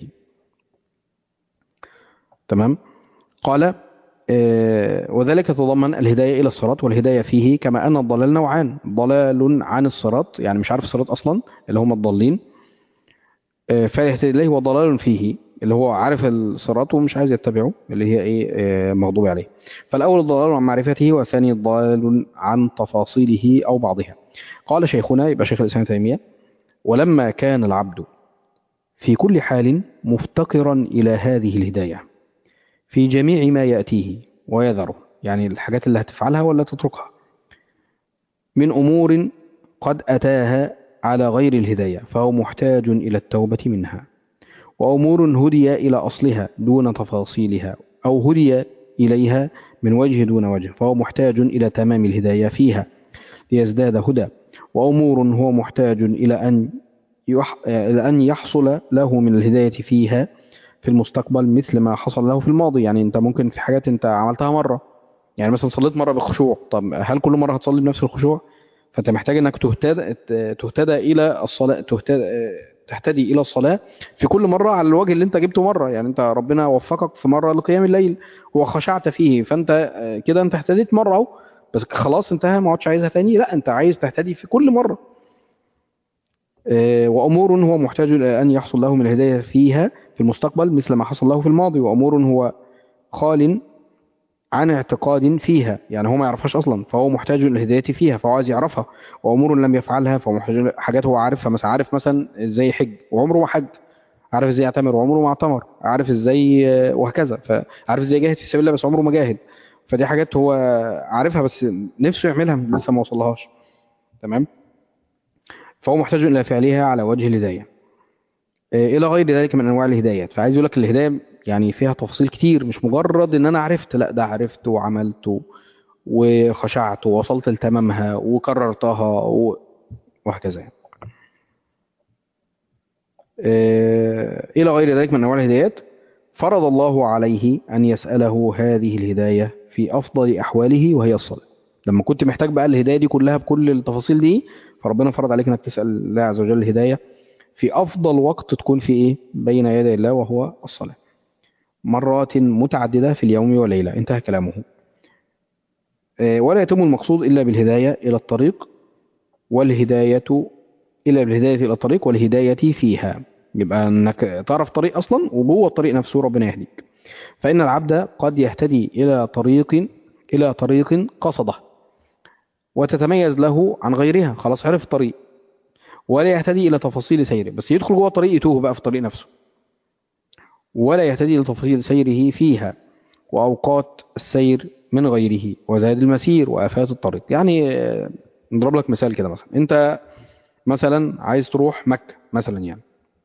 تمام قال آه، وذلك يتضمن الهداية إلى الصراط والهداية فيه كما أن الضلال نوعان ضلال عن الصراط يعني مش عارف الصراط أصلا اللي هم الضالين آه، فيهتدي إليه وضلال فيه اللي هو عارف الصراط ومش عايز يتبعه اللي هي ايه آه، مغضوب عليه فالأول الضلال عن معرفته والثاني الضلال عن تفاصيله أو بعضها قال شيخنا يبقى شيخ الإسلام ابن تيمية ولما كان العبد في كل حال مفتقرا إلى هذه الهداية في جميع ما يأتيه ويذره يعني الحاجات اللي هتفعلها ولا تتركها من أمور قد أتاها على غير الهداية فهو محتاج إلى التوبة منها وأمور هدي إلى أصلها دون تفاصيلها أو هدي إليها من وجه دون وجه فهو محتاج إلى تمام الهداية فيها ليزداد هدى وأمور هو محتاج إلى أن يح... إلى أن يحصل له من الهداية فيها في المستقبل مثل ما حصل له في الماضي يعني أنت ممكن في حاجات أنت عملتها مرة يعني مثلا صليت مرة بخشوع طب هل كل مرة هتصلي بنفس الخشوع فأنت محتاج أنك تهتدى تهتدى إلى الصلاة تهتدى تهتدي إلى الصلاة في كل مرة على الوجه اللي أنت جبته مرة يعني أنت ربنا وفقك في مرة لقيام الليل وخشعت فيه فأنت كده أنت اهتديت مرة أهو بس خلاص انتهى ما عادش عايزها تاني لا انت عايز تهتدي في كل مرة اه وأمور هو محتاج إلى أن يحصل له من الهداية فيها في المستقبل مثل ما حصل له في الماضي وأمور هو خال عن اعتقاد فيها يعني هو ما يعرفهاش أصلا فهو محتاج إلى الهداية فيها فهو عايز يعرفها وأمور لم يفعلها فهو محتاج حاجات هو عارفها مثلا عارف مثلا إزاي يحج وعمره ما حج عارف إزاي يعتمر وعمره ما اعتمر عارف إزاي وهكذا فعارف إزاي يجاهد في سبيل الله بس عمره ما جاهد فدي حاجات هو عارفها بس نفسه يعملها لسه ما وصلهاش تمام فهو محتاج الى فعلها على وجه الهدايه الى غير ذلك من انواع الهدايات فعايز يقول لك الهدايه يعني فيها تفاصيل كتير مش مجرد ان انا عرفت لا ده عرفت وعملت وخشعت ووصلت لتمامها وكررتها و... وهكذا يعني. الى غير ذلك من انواع الهدايات فرض الله عليه ان يساله هذه الهدايه في أفضل أحواله وهي الصلاة لما كنت محتاج بقى الهداية دي كلها بكل التفاصيل دي فربنا فرض عليك انك تسأل الله عز وجل الهداية في أفضل وقت تكون في إيه بين يدي الله وهو الصلاة مرات متعددة في اليوم والليلة انتهى كلامه ولا يتم المقصود إلا بالهداية إلى الطريق والهداية إلا بالهداية إلى الطريق والهداية فيها يبقى أنك تعرف طريق أصلا وجوه الطريق نفسه ربنا يهديك فإن العبد قد يهتدي إلى طريق إلى طريق قصده وتتميز له عن غيرها خلاص عرف الطريق ولا يهتدي إلى تفاصيل سيره بس يدخل جوه الطريق يتوه بقى في الطريق نفسه ولا يهتدي إلى تفاصيل سيره فيها وأوقات السير من غيره وزاد المسير وآفات الطريق يعني نضرب لك مثال كده مثلا أنت مثلا عايز تروح مكة مثلا يعني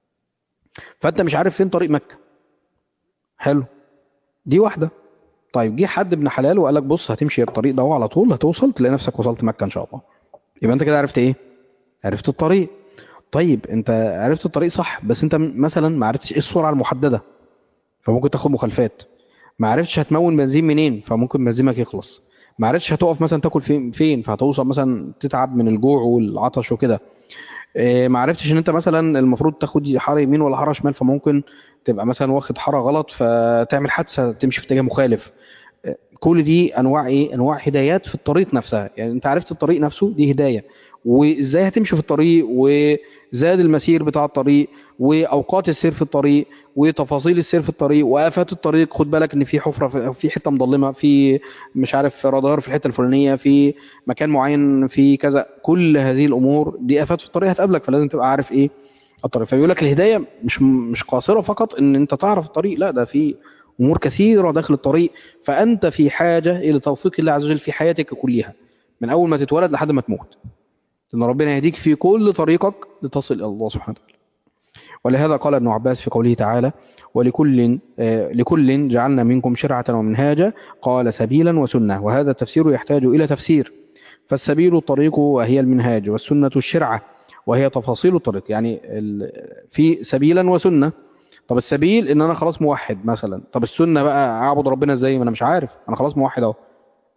فأنت مش عارف فين طريق مكة حلو دي واحدة طيب جه حد ابن حلال وقال لك بص هتمشي الطريق ده على طول هتوصل تلاقي نفسك وصلت مكة ان شاء الله يبقى انت كده عرفت ايه عرفت الطريق طيب انت عرفت الطريق صح بس انت مثلا ما عرفتش ايه السرعة المحددة فممكن تاخد مخالفات ما عرفتش هتمون بنزين منين فممكن بنزينك يخلص ما عرفتش هتقف مثلا تاكل فين فين فهتوصل مثلا تتعب من الجوع والعطش وكده ما عرفتش ان انت مثلا المفروض تاخد حاره يمين ولا حاره شمال فممكن تبقى مثلا واخد حاره غلط فتعمل حادثه تمشي في اتجاه مخالف كل دي انواع ايه انواع هدايات في الطريق نفسها يعني انت عرفت الطريق نفسه دي هدايه وازاي هتمشي في الطريق وزاد المسير بتاع الطريق واوقات السير في الطريق وتفاصيل السير في الطريق وافات الطريق خد بالك ان في حفره في حته مظلمه في مش عارف رادار في الحته الفلانيه في مكان معين في كذا كل هذه الامور دي افات في الطريق هتقابلك فلازم تبقى عارف ايه الطريق فبيقول لك الهدايه مش مش قاصره فقط ان انت تعرف الطريق لا ده في امور كثيره داخل الطريق فانت في حاجه الى توفيق الله عز وجل في حياتك كلها من اول ما تتولد لحد ما تموت ان ربنا يهديك في كل طريقك لتصل الى الله سبحانه وتعالى ولهذا قال ابن عباس في قوله تعالى ولكل آه لكل جعلنا منكم شرعة ومنهاجا قال سبيلا وسنة وهذا التفسير يحتاج إلى تفسير فالسبيل الطريق وهي المنهاج والسنة الشرعة وهي تفاصيل الطريق يعني في سبيلا وسنة طب السبيل ان انا خلاص موحد مثلا طب السنة بقى اعبد ربنا ازاي ما انا مش عارف انا خلاص موحد اهو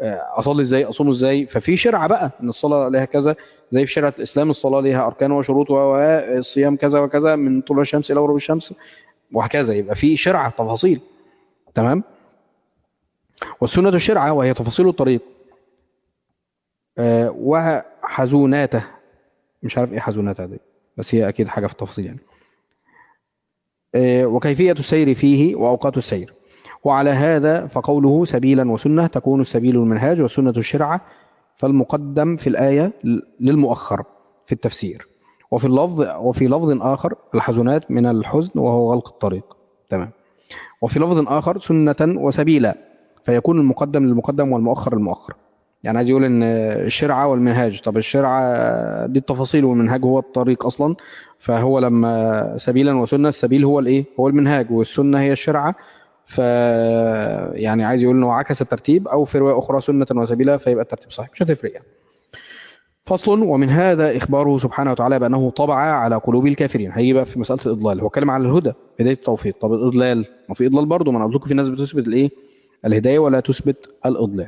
آه، اصلي ازاي اصوم ازاي ففي شرع بقى ان الصلاه لها كذا زي في شريعه الاسلام الصلاه لها اركان وشروط والصيام كذا وكذا من طلوع الشمس الى غروب الشمس وهكذا يبقى في شرع تفاصيل تمام والسنه الشرعه وهي تفاصيل الطريق آه، وحزوناته مش عارف ايه حزوناته دي بس هي اكيد حاجه في التفاصيل يعني آه، وكيفيه السير فيه واوقات السير وعلى هذا فقوله سبيلا وسنة تكون السبيل المنهاج والسنة الشرعة فالمقدم في الآية للمؤخر في التفسير وفي اللفظ وفي لفظ آخر الحزنات من الحزن وهو غلق الطريق تمام وفي لفظ آخر سنة وسبيلا فيكون المقدم للمقدم والمؤخر للمؤخر يعني عايز يقول ان الشرعة والمنهاج طب الشرعة دي التفاصيل والمنهاج هو الطريق اصلا فهو لما سبيلا وسنة السبيل هو الايه هو المنهاج والسنة هي الشرعة ف يعني عايز يقول انه عكس الترتيب او في روايه اخرى سنه وسبيلا فيبقى الترتيب صحيح مش هتفرق يعني فصل ومن هذا اخباره سبحانه وتعالى بانه طبع على قلوب الكافرين هيجي بقى في مساله الاضلال هو اتكلم على الهدى بدايه التوفيق طب الاضلال ما في اضلال برضه ما انا قلت لكم في ناس بتثبت الايه الهدايه ولا تثبت الاضلال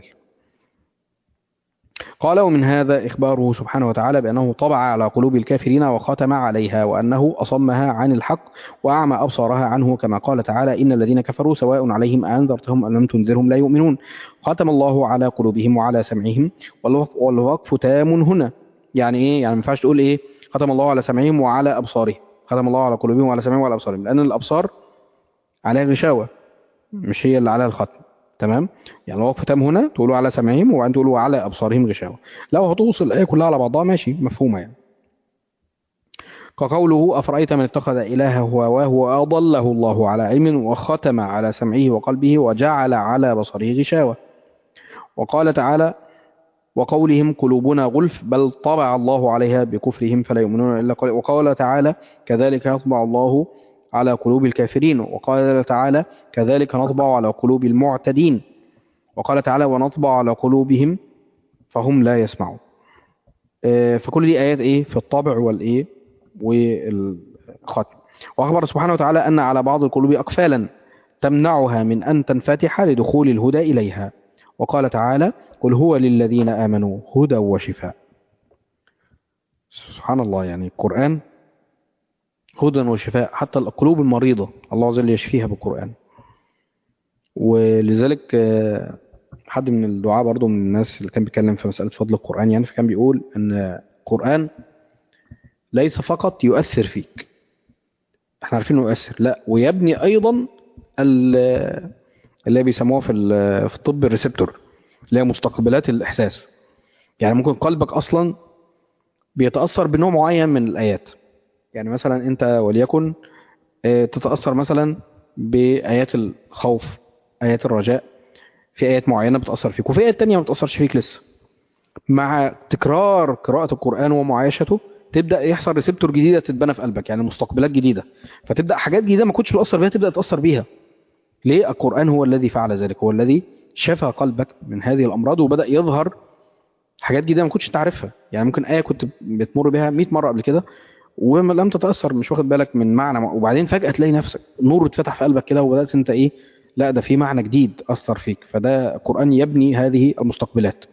قال ومن هذا إخباره سبحانه وتعالى بأنه طبع على قلوب الكافرين وختم عليها وأنه أصمها عن الحق وأعمى أبصارها عنه كما قال تعالى إن الذين كفروا سواء عليهم أنذرتهم أم لم تنذرهم لا يؤمنون ختم الله على قلوبهم وعلى سمعهم والوقف- والوقف تام هنا يعني إيه يعني ما ينفعش تقول إيه ختم الله على سمعهم وعلى أبصارهم ختم الله على قلوبهم وعلى سمعهم وعلى أبصارهم لأن الأبصار عليها غشاوة مش هي اللي عليها الختم تمام يعني الوقف تام هنا تقولوا على سمعهم وبعدين تقولوا على ابصارهم غشاوه لو هتوصل الايه كلها على بعضها ماشي مفهومه يعني كقوله افرايت من اتخذ الهه هواه واضله الله على علم وختم على سمعه وقلبه وجعل على بصره غشاوه وقال تعالى وقولهم قلوبنا غلف بل طبع الله عليها بكفرهم فلا يؤمنون الا قليلا وقال تعالى كذلك يطبع الله على قلوب الكافرين وقال تعالى كذلك نطبع على قلوب المعتدين وقال تعالى ونطبع على قلوبهم فهم لا يسمعون آه، فكل دي آيات إيه في الطبع والإيه والختم وأخبر سبحانه وتعالى أن على بعض القلوب أقفالا تمنعها من أن تنفتح لدخول الهدى إليها وقال تعالى قل هو للذين آمنوا هدى وشفاء سبحان الله يعني القرآن هدى وشفاء حتى القلوب المريضة الله عز وجل يشفيها بالقرآن ولذلك آه، حد من الدعاء برضو من الناس اللي كان بيتكلم في مسألة فضل القرآن يعني فكان بيقول ان القرآن ليس فقط يؤثر فيك احنا عارفين انه يؤثر لا ويبني ايضا ال- اللي بيسموها في ال- في الطب الريسبتور اللي هي مستقبلات الاحساس يعني ممكن قلبك اصلا بيتاثر بنوع معين من الايات يعني مثلا انت وليكن آه، تتاثر مثلا بايات الخوف ايات الرجاء في ايات معينه بتاثر فيك وفي ايات تانية ما بتاثرش فيك لسه مع تكرار قراءه القران ومعايشته تبدا يحصل ريسبتور جديده تتبنى في قلبك يعني مستقبلات جديده فتبدا حاجات جديده ما كنتش بتاثر بيها تبدا تاثر بيها ليه القران هو الذي فعل ذلك هو الذي شفى قلبك من هذه الامراض وبدا يظهر حاجات جديده ما كنتش تعرفها يعني ممكن ايه كنت بتمر بها 100 مره قبل كده ولم تتاثر مش واخد بالك من معنى وبعدين فجاه تلاقي نفسك نور اتفتح في قلبك كده وبدات انت ايه لا ده في معنى جديد اثر فيك فده القران يبني هذه المستقبلات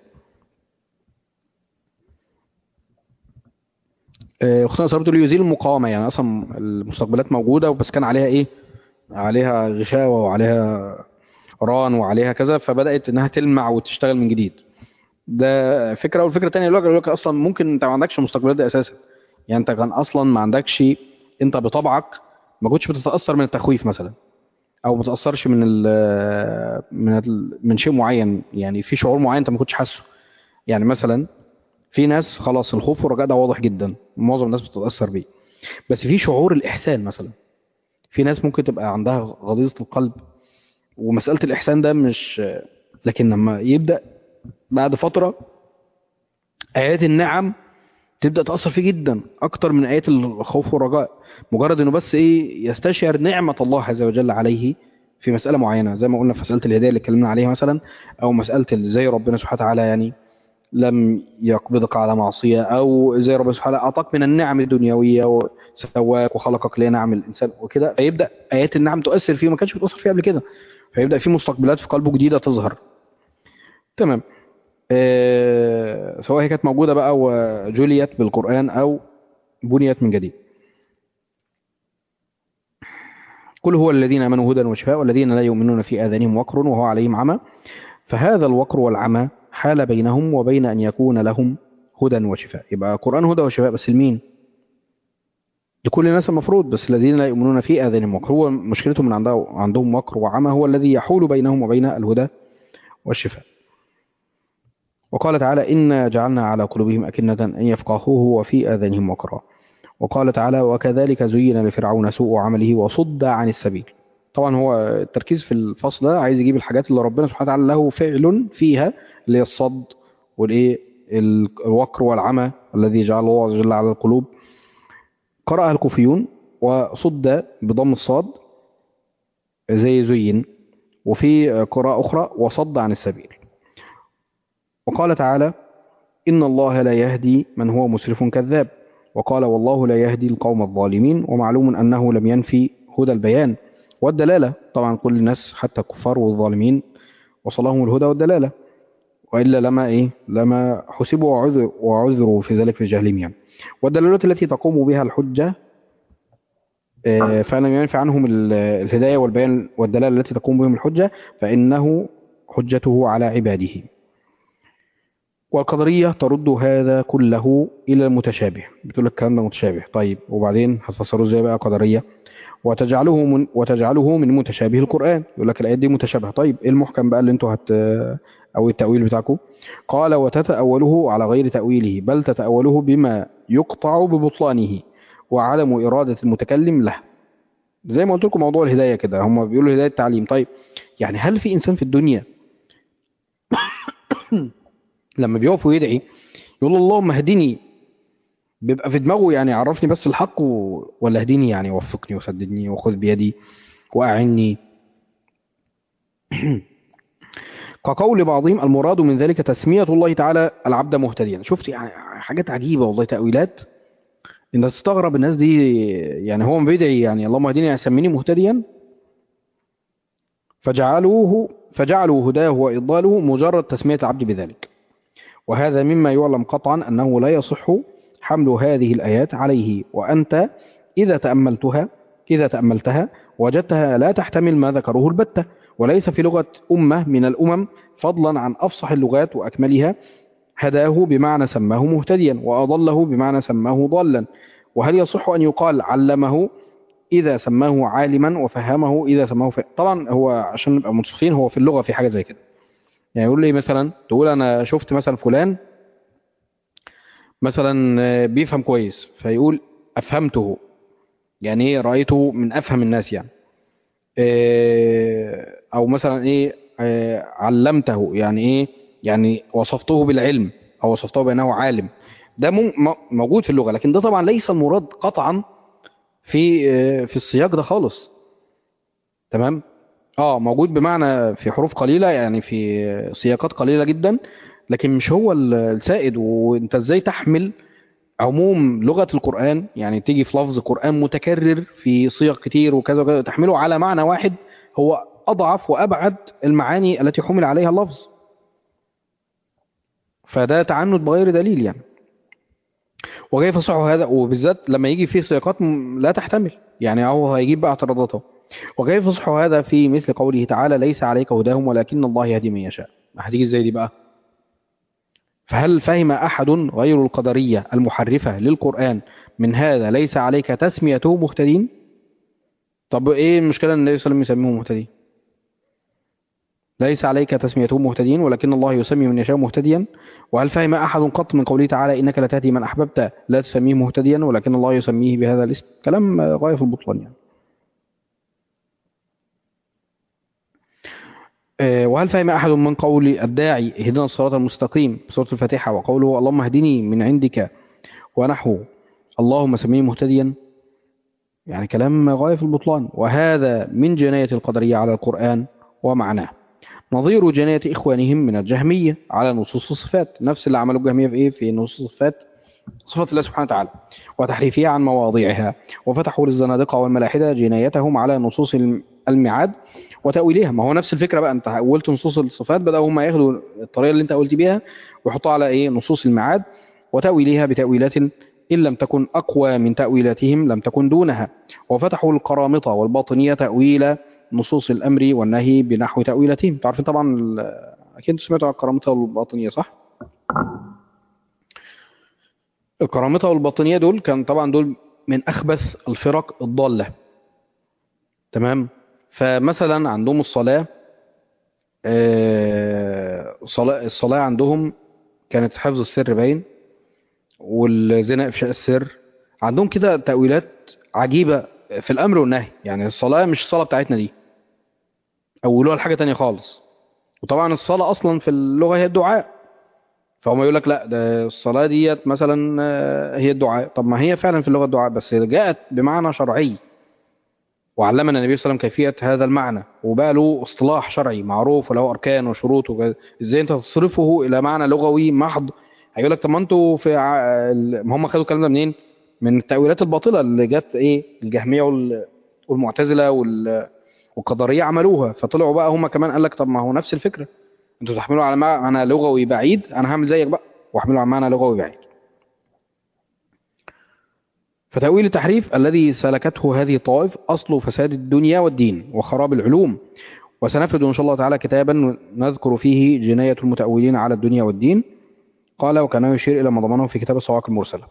آه، اختنا ساره بتقول يزيل المقاومه يعني اصلا المستقبلات موجوده بس كان عليها ايه عليها غشاوه وعليها ران وعليها كذا فبدات انها تلمع وتشتغل من جديد ده فكره والفكره الثانيه يقول لك اصلا ممكن انت ما عندكش المستقبلات دي اساسا يعني انت كان اصلا ما عندكش انت بطبعك ما كنتش بتتاثر من التخويف مثلا او ما بتتاثرش من ال من ال من شيء معين يعني في شعور معين انت ما كنتش حاسه يعني مثلا في ناس خلاص الخوف والرجاء ده واضح جدا معظم الناس بتتاثر بيه بس في شعور الاحسان مثلا في ناس ممكن تبقى عندها غليظه القلب ومساله الاحسان ده مش لكن لما يبدا بعد فتره ايات النعم تبدا تاثر فيه جدا اكتر من ايات الخوف والرجاء مجرد انه بس ايه يستشعر نعمه الله عز وجل عليه في مساله معينه زي ما قلنا في مساله الهدايه اللي اتكلمنا عليها مثلا او مساله ازاي ربنا سبحانه وتعالى يعني لم يقبضك على معصيه او ازاي ربنا سبحانه وتعالى اعطاك من النعم الدنيويه وسواك وخلقك لنعم الانسان وكده فيبدا ايات النعم تؤثر فيه ما كانش بتاثر فيه قبل كده فيبدا في مستقبلات في قلبه جديده تظهر تمام آه، سواء هي كانت موجودة بقى وجليت بالقرآن أو بنيت من جديد قل هو الذين آمنوا هدى وشفاء والذين لا يؤمنون في آذانهم وقر وهو عليهم عمى فهذا الوقر والعمى حال بينهم وبين أن يكون لهم هدى وشفاء يبقى قرآن هدى وشفاء بس لمين لكل الناس المفروض بس الذين لا يؤمنون في آذانهم وقر هو مشكلتهم من عنده عندهم وقر وعمى هو الذي يحول بينهم وبين الهدى والشفاء وقال تعالى إنا جعلنا على قلوبهم أكنة أن يفقهوه وفي آذانهم وقرا وقال تعالى وكذلك زين لفرعون سوء عمله وصد عن السبيل طبعا هو التركيز في الفصل ده عايز يجيب الحاجات اللي ربنا سبحانه وتعالى له فعل فيها اللي هي الصد والايه الوقر والعمى الذي جعل الله عز وجل على القلوب قرأها الكوفيون وصد بضم الصاد زي زين وفي قراءة أخرى وصد عن السبيل وقال تعالى إن الله لا يهدي من هو مسرف كذاب وقال والله لا يهدي القوم الظالمين ومعلوم أنه لم ينفي هدى البيان والدلالة طبعا كل الناس حتى الكفار والظالمين وصلهم الهدى والدلالة وإلا لما إيه لما حسبوا وعذر وعذروا في ذلك في جهلهم يعني والدلالات التي تقوم بها الحجة آه، فلم ينفع عنهم ال- الهداية والبيان والدلالة التي تقوم بهم الحجة فإنه حجته على عباده والقدرية ترد هذا كله إلى المتشابه بتقول لك الكلام ده متشابه طيب وبعدين هتفسروه ازاي بقى قدرية وتجعله من وتجعله من متشابه القرآن يقول لك الآيات دي متشابهة طيب ايه المحكم بقى اللي انتوا هت أو التأويل بتاعكم قال وتتأوله على غير تأويله بل تتأوله بما يقطع ببطلانه وعدم إرادة المتكلم له زي ما قلت لكم موضوع الهداية كده هم بيقولوا هداية تعليم طيب يعني هل في إنسان في الدنيا لما بيقف ويدعي يقول اللهم اهدني بيبقى في دماغه يعني عرفني بس الحق و... ولا اهديني يعني وفقني وسددني وخذ بيدي وأعني كقول بعضهم المراد من ذلك تسمية الله تعالى العبد مهتديا شفت يعني حاجات عجيبة والله تأويلات انت تستغرب الناس دي يعني هو بيدعي يعني اللهم اهدني يعني سميني مهتديا فجعلوه فجعلوا هداه وإضلاله مجرد تسمية العبد بذلك وهذا مما يعلم قطعا أنه لا يصح حمل هذه الآيات عليه وأنت إذا تأملتها إذا تأملتها وجدتها لا تحتمل ما ذكروه البتة وليس في لغة أمة من الأمم فضلا عن أفصح اللغات وأكملها هداه بمعنى سماه مهتديا وأضله بمعنى سماه ضالا وهل يصح أن يقال علمه إذا سماه عالما وفهمه إذا سماه فهم. طبعا هو عشان نبقى منصفين هو في اللغة في حاجة زي كده يعني يقول لي مثلا تقول أنا شفت مثلا فلان مثلا بيفهم كويس فيقول أفهمته يعني ايه رأيته من أفهم الناس يعني إيه أو مثلا إيه إيه علمته يعني إيه يعني وصفته بالعلم أو وصفته بأنه عالم ده موجود في اللغة لكن ده طبعا ليس المراد قطعا في في السياق ده خالص تمام اه موجود بمعنى في حروف قليلة يعني في سياقات قليلة جدا لكن مش هو السائد وانت ازاي تحمل عموم لغة القرآن يعني تيجي في لفظ قرآن متكرر في صيغ كتير وكذا وكذا تحمله على معنى واحد هو أضعف وأبعد المعاني التي حمل عليها اللفظ فده تعنت بغير دليل يعني وكيف صح هذا وبالذات لما يجي فيه سياقات لا تحتمل يعني هو هيجيب بقى اعتراضاته وكيف صح هذا في مثل قوله تعالى ليس عليك هداهم ولكن الله يهدي من يشاء هتيجي ازاي دي بقى فهل فهم أحد غير القدرية المحرفة للقرآن من هذا ليس عليك تسميته مهتدين طب ايه المشكلة ان النبي صلى الله عليه وسلم يسميهم مهتدين ليس عليك تسميته مهتدين ولكن الله يسمي من يشاء مهتديا وهل فهم أحد قط من قوله تعالى إنك لا تهدي من أحببت لا تسميه مهتديا ولكن الله يسميه بهذا الاسم كلام غاية في البطلان يعني وهل فهم أحد من قول الداعي اهدنا الصراط المستقيم في سورة الفاتحة وقوله اللهم اهدني من عندك ونحو اللهم سميه مهتديا يعني كلام غاية في البطلان وهذا من جناية القدرية على القرآن ومعناه نظير جناية إخوانهم من الجهمية على نصوص الصفات نفس اللي عملوا الجهمية في إيه في نصوص الصفات صفات الله سبحانه وتعالى وتحريفها عن مواضيعها وفتحوا للزنادقة والملاحدة جنايتهم على نصوص الميعاد وتأويلها ما هو نفس الفكرة بقى انت قولت نصوص الصفات بدأوا هم ياخدوا الطريقة اللي انت قلت بيها ويحطوها على ايه نصوص الميعاد وتأويلها بتأويلات إن لم تكن أقوى من تأويلاتهم لم تكن دونها وفتحوا القرامطة والباطنية تأويل نصوص الأمر والنهي بنحو تأويلاتهم تعرفين طبعا ال- أكيد انتوا سمعتوا عن القرامطة والباطنية صح؟ القرامطة والباطنية دول كان طبعا دول من أخبث الفرق الضالة تمام فمثلا عندهم الصلاة آه، صلاة الصلاة عندهم كانت حفظ السر باين والزنا إفشاء السر عندهم كده تأويلات عجيبة في الأمر والنهي يعني الصلاة مش الصلاة بتاعتنا دي أولوها لحاجة تانية خالص وطبعا الصلاة أصلا في اللغة هي الدعاء فهم يقول لك لا ده الصلاة ديت مثلا آه، هي الدعاء طب ما هي فعلا في اللغة الدعاء بس جاءت بمعنى شرعي وعلمنا النبي صلى الله عليه وسلم كيفية هذا المعنى وبقى له اصطلاح شرعي معروف وله أركان وشروط وكذا. ازاي انت تصرفه إلى معنى لغوي محض هيقول لك طب ما انتوا في ع... ال- ما هم خدوا الكلام ده منين؟ من التأويلات الباطلة اللي جت ايه الجهمية وال... والمعتزلة وال... والقدرية عملوها فطلعوا بقى هم كمان قال لك طب ما هو نفس الفكرة انتوا تحملوا على معنى لغوي بعيد انا هعمل زيك بقى واحمله على معنى لغوي بعيد فتأويل التحريف الذي سلكته هذه الطوائف أصل فساد الدنيا والدين وخراب العلوم وسنفرد إن شاء الله تعالى كتابا نذكر فيه جناية المتأولين على الدنيا والدين قال وكان يشير إلى ما ضمنه في كتاب الصواعق المرسلة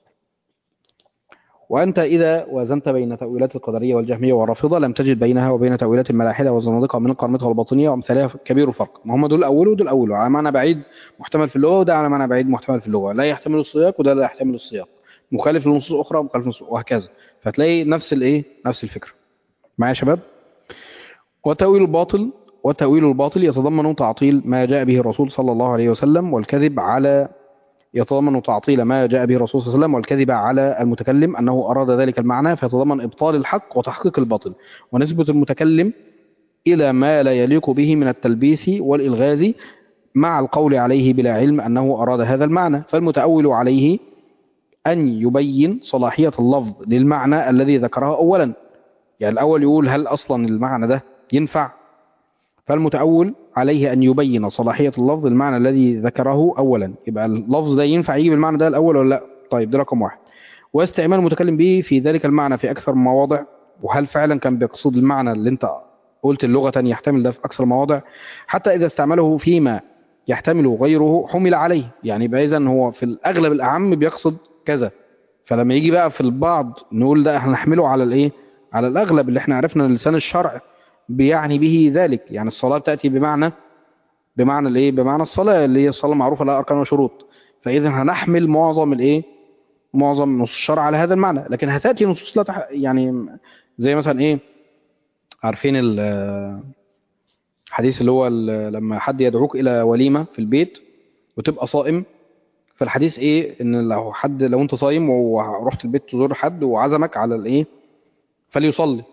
وأنت إذا وازنت بين تأويلات القدرية والجهمية والرافضة لم تجد بينها وبين تأويلات الملاحدة والزنادقة من القرمطة والباطنية وأمثالها كبير الفرق ما هم دول أول ودول أول على معنى بعيد محتمل في اللغة وده على معنى بعيد محتمل في اللغة لا يحتمل السياق وده لا يحتمل السياق مخالف لنصوص أخرى ومخالف لنصوص وهكذا فتلاقي نفس الإيه نفس الفكرة معايا يا شباب وتأويل الباطل وتأويل الباطل يتضمن تعطيل ما جاء به الرسول صلى الله عليه وسلم والكذب على يتضمن تعطيل ما جاء به الرسول صلى الله عليه وسلم والكذب على المتكلم أنه أراد ذلك المعنى فيتضمن إبطال الحق وتحقيق الباطل ونسبة المتكلم إلى ما لا يليق به من التلبيس والإلغاز مع القول عليه بلا علم أنه أراد هذا المعنى فالمتأول عليه أن يبين صلاحية اللفظ للمعنى الذي ذكره أولا يعني الأول يقول هل أصلا المعنى ده ينفع فالمتأول عليه أن يبين صلاحية اللفظ المعنى الذي ذكره أولا يبقى اللفظ ده ينفع يجي بالمعنى ده الأول ولا لا طيب ده رقم واحد واستعمال المتكلم به في ذلك المعنى في أكثر من مواضع وهل فعلا كان بيقصد المعنى اللي انت قلت اللغة يحتمل ده في أكثر مواضع حتى إذا استعمله فيما يحتمل غيره حمل عليه يعني يبقى إذا هو في الأغلب الأعم بيقصد كذا فلما يجي بقى في البعض نقول ده احنا نحمله على الايه على الأغلب اللي احنا عرفنا ان لسان الشرع بيعني به ذلك يعني الصلاة تأتي بمعنى بمعنى الايه بمعنى الصلاة اللي هي الصلاة معروفة لها أركان وشروط فإذا هنحمل معظم الايه معظم نصوص الشرع على هذا المعنى لكن هتأتي نصوص لا تح... يعني زي مثلا ايه عارفين الحديث اللي هو ال- لما حد يدعوك إلى وليمة في البيت وتبقى صائم فالحديث ايه ان لو حد لو انت صايم ورحت البيت تزور حد وعزمك على الايه فليصلي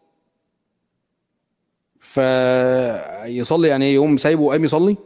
فيصلي يعني يقوم سايبه وقام يصلي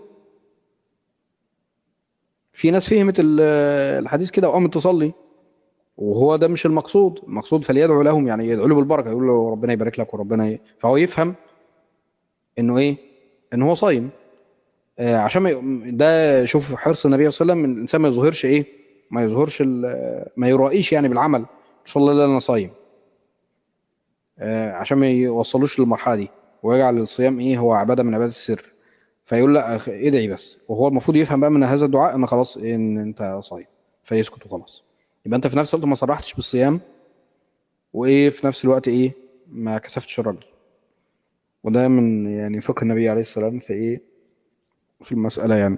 في ناس فهمت ال- الحديث كده وقامت تصلي وهو ده مش المقصود المقصود فليدعو لهم يعني يدعو له بالبركه يقول له ربنا يبارك لك وربنا ي... فهو يفهم انه ايه ان هو صايم آه، عشان ما ي- ده شوف حرص النبي صلى الله عليه وسلم ان الانسان ما يظهرش ايه ما يظهرش ال- ما يرائيش يعني بالعمل صلى الله عليه وسلم انا صايم آه، عشان ما يوصلوش للمرحله دي ويجعل الصيام ايه هو عباده من عبادات السر فيقول لا أخ- ادعي بس وهو المفروض يفهم بقى من هذا الدعاء ان خلاص إيه ان انت صايم فيسكت وخلاص يبقى انت في نفس الوقت ما صرحتش بالصيام وايه في نفس الوقت ايه ما كسفتش الراجل وده من يعني فقه النبي عليه السلام في ايه في المسألة يعني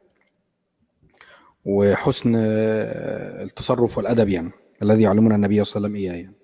وحسن آه، التصرف والأدب يعني الذي يعلمنا النبي صلى الله عليه وسلم إياه يعني.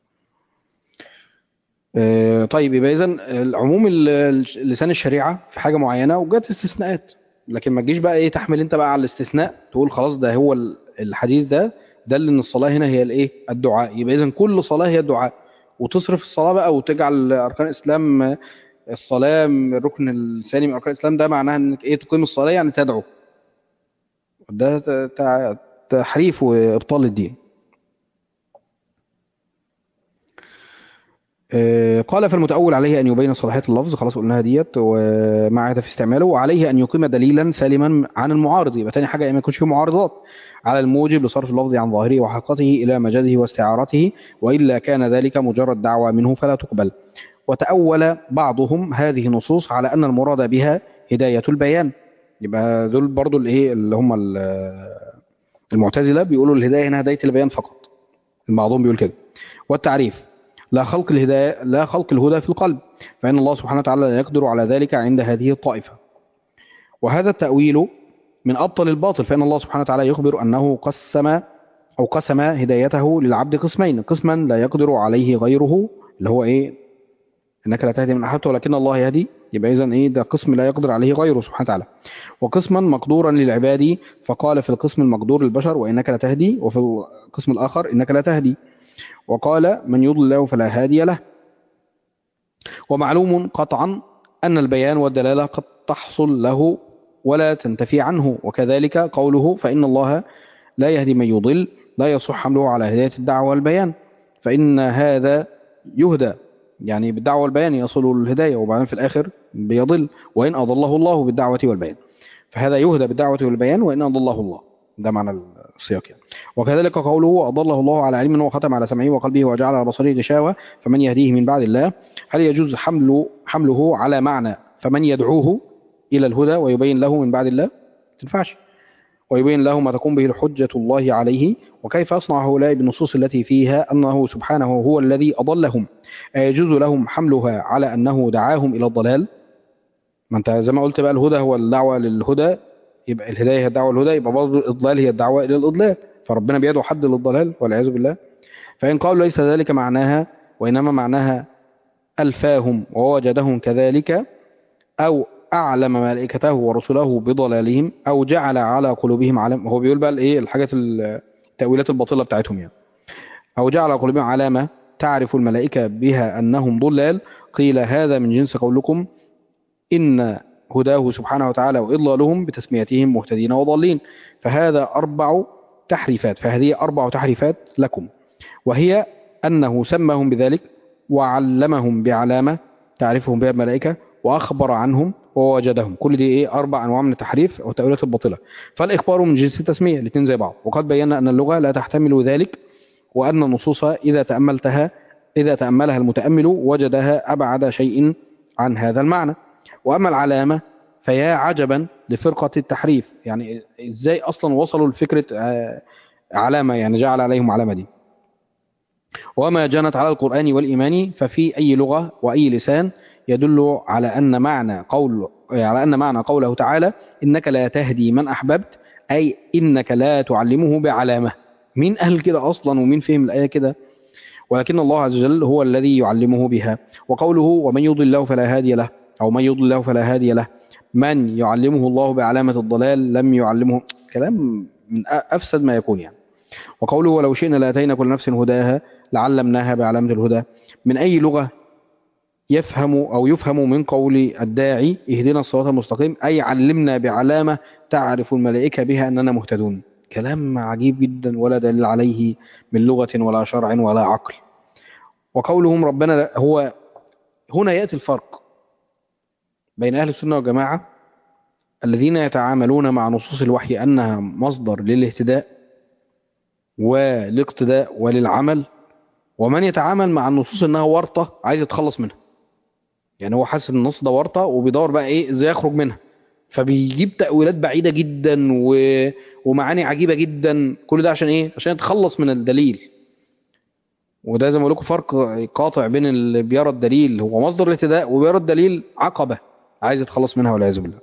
آه، طيب يبقى إذن العموم ال- ال- لسان الشريعة في حاجة معينة وجات استثناءات لكن ما تجيش بقى إيه تحمل أنت بقى على الاستثناء تقول خلاص ده هو ال- الحديث ده دل إن الصلاة هنا هي الإيه الدعاء يبقى إذن كل صلاة هي الدعاء وتصرف الصلاة بقى وتجعل أركان الإسلام آه، الصلاة الركن الثاني من أركان الإسلام ده معناها إنك إيه تقيم الصلاة يعني تدعو ده ت- تع- تحريف وإبطال الدين آه، قال فالمتأول عليه أن يبين صلاحية اللفظ خلاص قلناها ديت ومع هذا في استعماله وعليه أن يقيم دليلا سالما عن المعارض يبقى تاني حاجة ما يكونش فيه معارضات على الموجب لصرف اللفظ عن ظاهره وحقيقته إلى مجازه واستعارته وإلا كان ذلك مجرد دعوة منه فلا تقبل وتأول بعضهم هذه النصوص على أن المراد بها هداية البيان يبقى دول برضو الايه اللي هم ال- المعتزلة بيقولوا الهداية هنا هداية البيان فقط بعضهم بيقول كده والتعريف لا خلق الهداية لا خلق الهدى في القلب فإن الله سبحانه وتعالى لا يقدر على ذلك عند هذه الطائفة وهذا التأويل من أبطل الباطل فإن الله سبحانه وتعالى يخبر أنه قسم أو قسم هدايته للعبد قسمين قسما لا يقدر عليه غيره اللي هو إيه إنك لا تهدي من أحببت ولكن الله يهدي يبقى إذن إيه ده قسم لا يقدر عليه غيره سبحانه وتعالى وقسما مقدورا للعباد فقال في القسم المقدور للبشر وإنك لا تهدي وفي القسم الآخر إنك لا تهدي وقال من يضل الله فلا هادي له ومعلوم قطعا أن البيان والدلالة قد تحصل له ولا تنتفي عنه وكذلك قوله فإن الله لا يهدي من يضل لا يصح حمله على هداية الدعوة والبيان فإن هذا يهدى يعني بالدعوة والبيان يصل الهداية وبعدين في الآخر بيضل وإن أضله الله بالدعوة والبيان فهذا يهدى بالدعوة والبيان وإن أضله الله ده معنى السياق يعني. وكذلك قوله أضله الله على علم وختم على سمعه وقلبه وجعل على بصره غشاوة فمن يهديه من بعد الله هل يجوز حمله, حمله على معنى فمن يدعوه إلى الهدى ويبين له من بعد الله تنفعش ويبين له ما تقوم به الحجة الله عليه وكيف يصنع هؤلاء بالنصوص التي فيها أنه سبحانه هو الذي أضلهم أيجوز لهم حملها على أنه دعاهم إلى الضلال ما أنت زي ما قلت بقى الهدى هو الدعوة للهدى يبقى الهداية هي الدعوة للهدى يبقى برضه الإضلال هي الدعوة إلى الإضلال فربنا بيدعو حد للضلال والعياذ بالله فإن قالوا ليس ذلك معناها وإنما معناها ألفاهم ووجدهم كذلك أو أعلم ملائكته ورسله بضلالهم أو جعل على قلوبهم علامة هو بيقول بقى الإيه الحاجات التأويلات الباطلة بتاعتهم يعني أو جعل على قلوبهم علامة تعرف الملائكة بها أنهم ضلال قيل هذا من جنس قولكم إن هداه سبحانه وتعالى وإضلالهم بتسميتهم مهتدين وضالين فهذا أربع تحريفات فهذه أربع تحريفات لكم وهي أنه سماهم بذلك وعلمهم بعلامة تعرفهم بها الملائكة وأخبر عنهم ووجدهم كل دي إيه أربع أنواع من التحريف أو التأويلات الباطلة فالإخبار من جنس التسمية الاثنين زي بعض وقد بينا أن اللغة لا تحتمل ذلك وأن النصوص إذا تأملتها إذا تأملها المتأمل وجدها أبعد شيء عن هذا المعنى وأما العلامة فيا عجبا لفرقة التحريف يعني إزاي أصلا وصلوا لفكرة علامة يعني جعل عليهم علامة دي وما جنت على القرآن والإيمان ففي أي لغة وأي لسان يدل على أن معنى قول على أن معنى قوله تعالى إنك لا تهدي من أحببت أي إنك لا تعلمه بعلامة مين قال كده أصلا ومين فهم الآية كده ولكن الله عز وجل هو الذي يعلمه بها وقوله ومن يضل الله فلا هادي له أو من يضل الله فلا هادي له من يعلمه الله بعلامة الضلال لم يعلمه كلام من أفسد ما يكون يعني وقوله ولو شئنا لأتينا كل نفس هداها لعلمناها بعلامة الهدى من أي لغة يفهم أو يفهم من قول الداعي اهدنا الصراط المستقيم أي علمنا بعلامة تعرف الملائكة بها أننا مهتدون كلام عجيب جدا ولا دليل عليه من لغة ولا شرع ولا عقل وقولهم ربنا هو هنا يأتي الفرق بين أهل السنة والجماعة الذين يتعاملون مع نصوص الوحي أنها مصدر للاهتداء والاقتداء وللعمل ومن يتعامل مع النصوص انها ورطة عايز يتخلص منها يعني هو حاسس ان النص ده ورطة وبيدور بقى ايه ازاي يخرج منها فبيجيب تأويلات بعيدة جدا و... ومعاني عجيبة جدا كل ده عشان ايه عشان يتخلص من الدليل وده زي ما بقول لكم فرق قاطع بين اللي بيرى الدليل هو مصدر الاهتداء وبيرى الدليل عقبة عايز يتخلص منها والعياذ بالله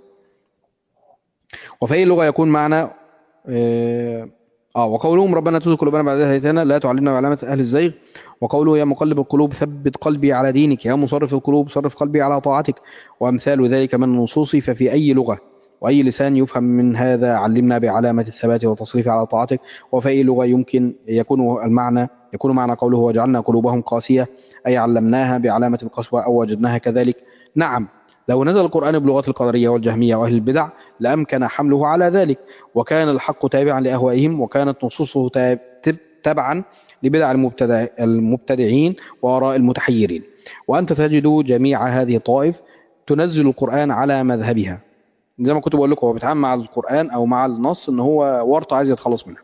وفي أي لغة يكون معنى اه آه وقولهم ربنا تزغ قلوبنا بعد إذ هديتنا لا تعلمنا بعلامة أهل الزيغ وقوله يا مقلب القلوب ثبت قلبي على دينك يا مصرف القلوب صرف قلبي على طاعتك وأمثال ذلك من النصوص ففي أي لغة وأي لسان يفهم من هذا علمنا بعلامة الثبات والتصريف على طاعتك وفي أي لغة يمكن يكون المعنى يكون معنى قوله وجعلنا قلوبهم قاسية أي علمناها بعلامة القسوة أو وجدناها كذلك نعم لو نزل القرآن بلغة القدرية والجهمية وأهل البدع لأمكن حمله على ذلك وكان الحق تابعا لأهوائهم وكانت نصوصه تبعا لبدع المبتدع المبتدعين وآراء المتحيرين وأنت تجد جميع هذه الطوائف تنزل القرآن على مذهبها زي ما كنت بقول لكم هو بيتعامل مع القرآن أو مع النص إن هو ورطة عايز يتخلص منها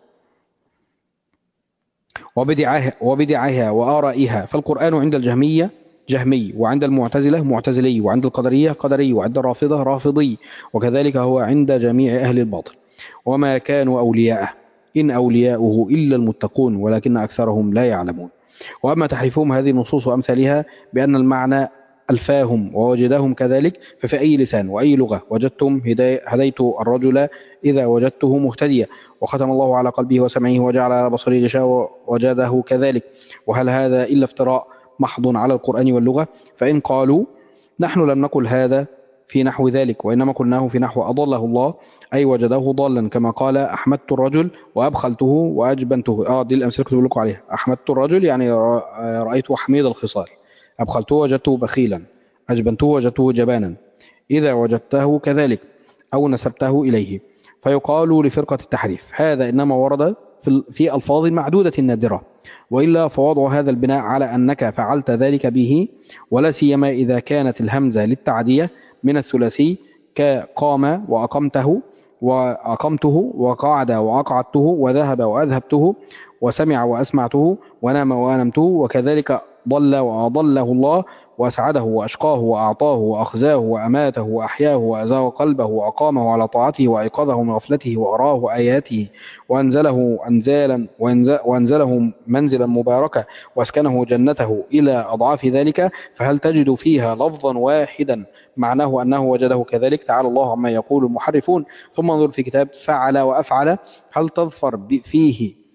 وبدعها وبدعها وآرائها فالقرآن عند الجهمية جهمي وعند المعتزلة معتزلي وعند القدرية قدري وعند الرافضة رافضي وكذلك هو عند جميع أهل الباطل وما كانوا أولياءه إن أولياؤه إلا المتقون ولكن أكثرهم لا يعلمون وأما تحريفهم هذه النصوص وأمثالها بأن المعنى ألفاهم ووجدهم كذلك ففي أي لسان وأي لغة وجدتم هداي هديت الرجل إذا وجدته مهتديا وختم الله على قلبه وسمعه وجعل على بصره غشاوة وجده كذلك وهل هذا إلا افتراء محض على القرآن واللغة فإن قالوا نحن لم نقل هذا في نحو ذلك وإنما قلناه في نحو أضله الله أي وجده ضالا كما قال أحمدت الرجل وأبخلته وأجبنته آه دي الأمثلة كنت بقول لكم عليها أحمدت الرجل يعني رأيته حميد الخصال أبخلته وجدته بخيلا أجبنته وجدته جبانا إذا وجدته كذلك أو نسبته إليه فيقال لفرقة التحريف هذا إنما ورد في ألفاظ معدودة نادرة وإلا فوضع هذا البناء على أنك فعلت ذلك به ولا سيما إذا كانت الهمزة للتعدية من الثلاثي كقام وأقمته وأقمته وقعد وأقعدته وذهب وأذهبته وسمع وأسمعته ونام وأنمته وكذلك ضل وأضله الله وأسعده وأشقاه وأعطاه وأخزاه وأماته وأحياه وأزاغ قلبه وأقامه على طاعته وأيقظه من غفلته وأراه آياته وأنزله أنزالا وأنزله منزلا مباركا وأسكنه جنته إلى أضعاف ذلك فهل تجد فيها لفظا واحدا معناه أنه وجده كذلك تعالى الله عما يقول المحرفون ثم انظر في كتاب فعل وأفعل هل تظفر فيه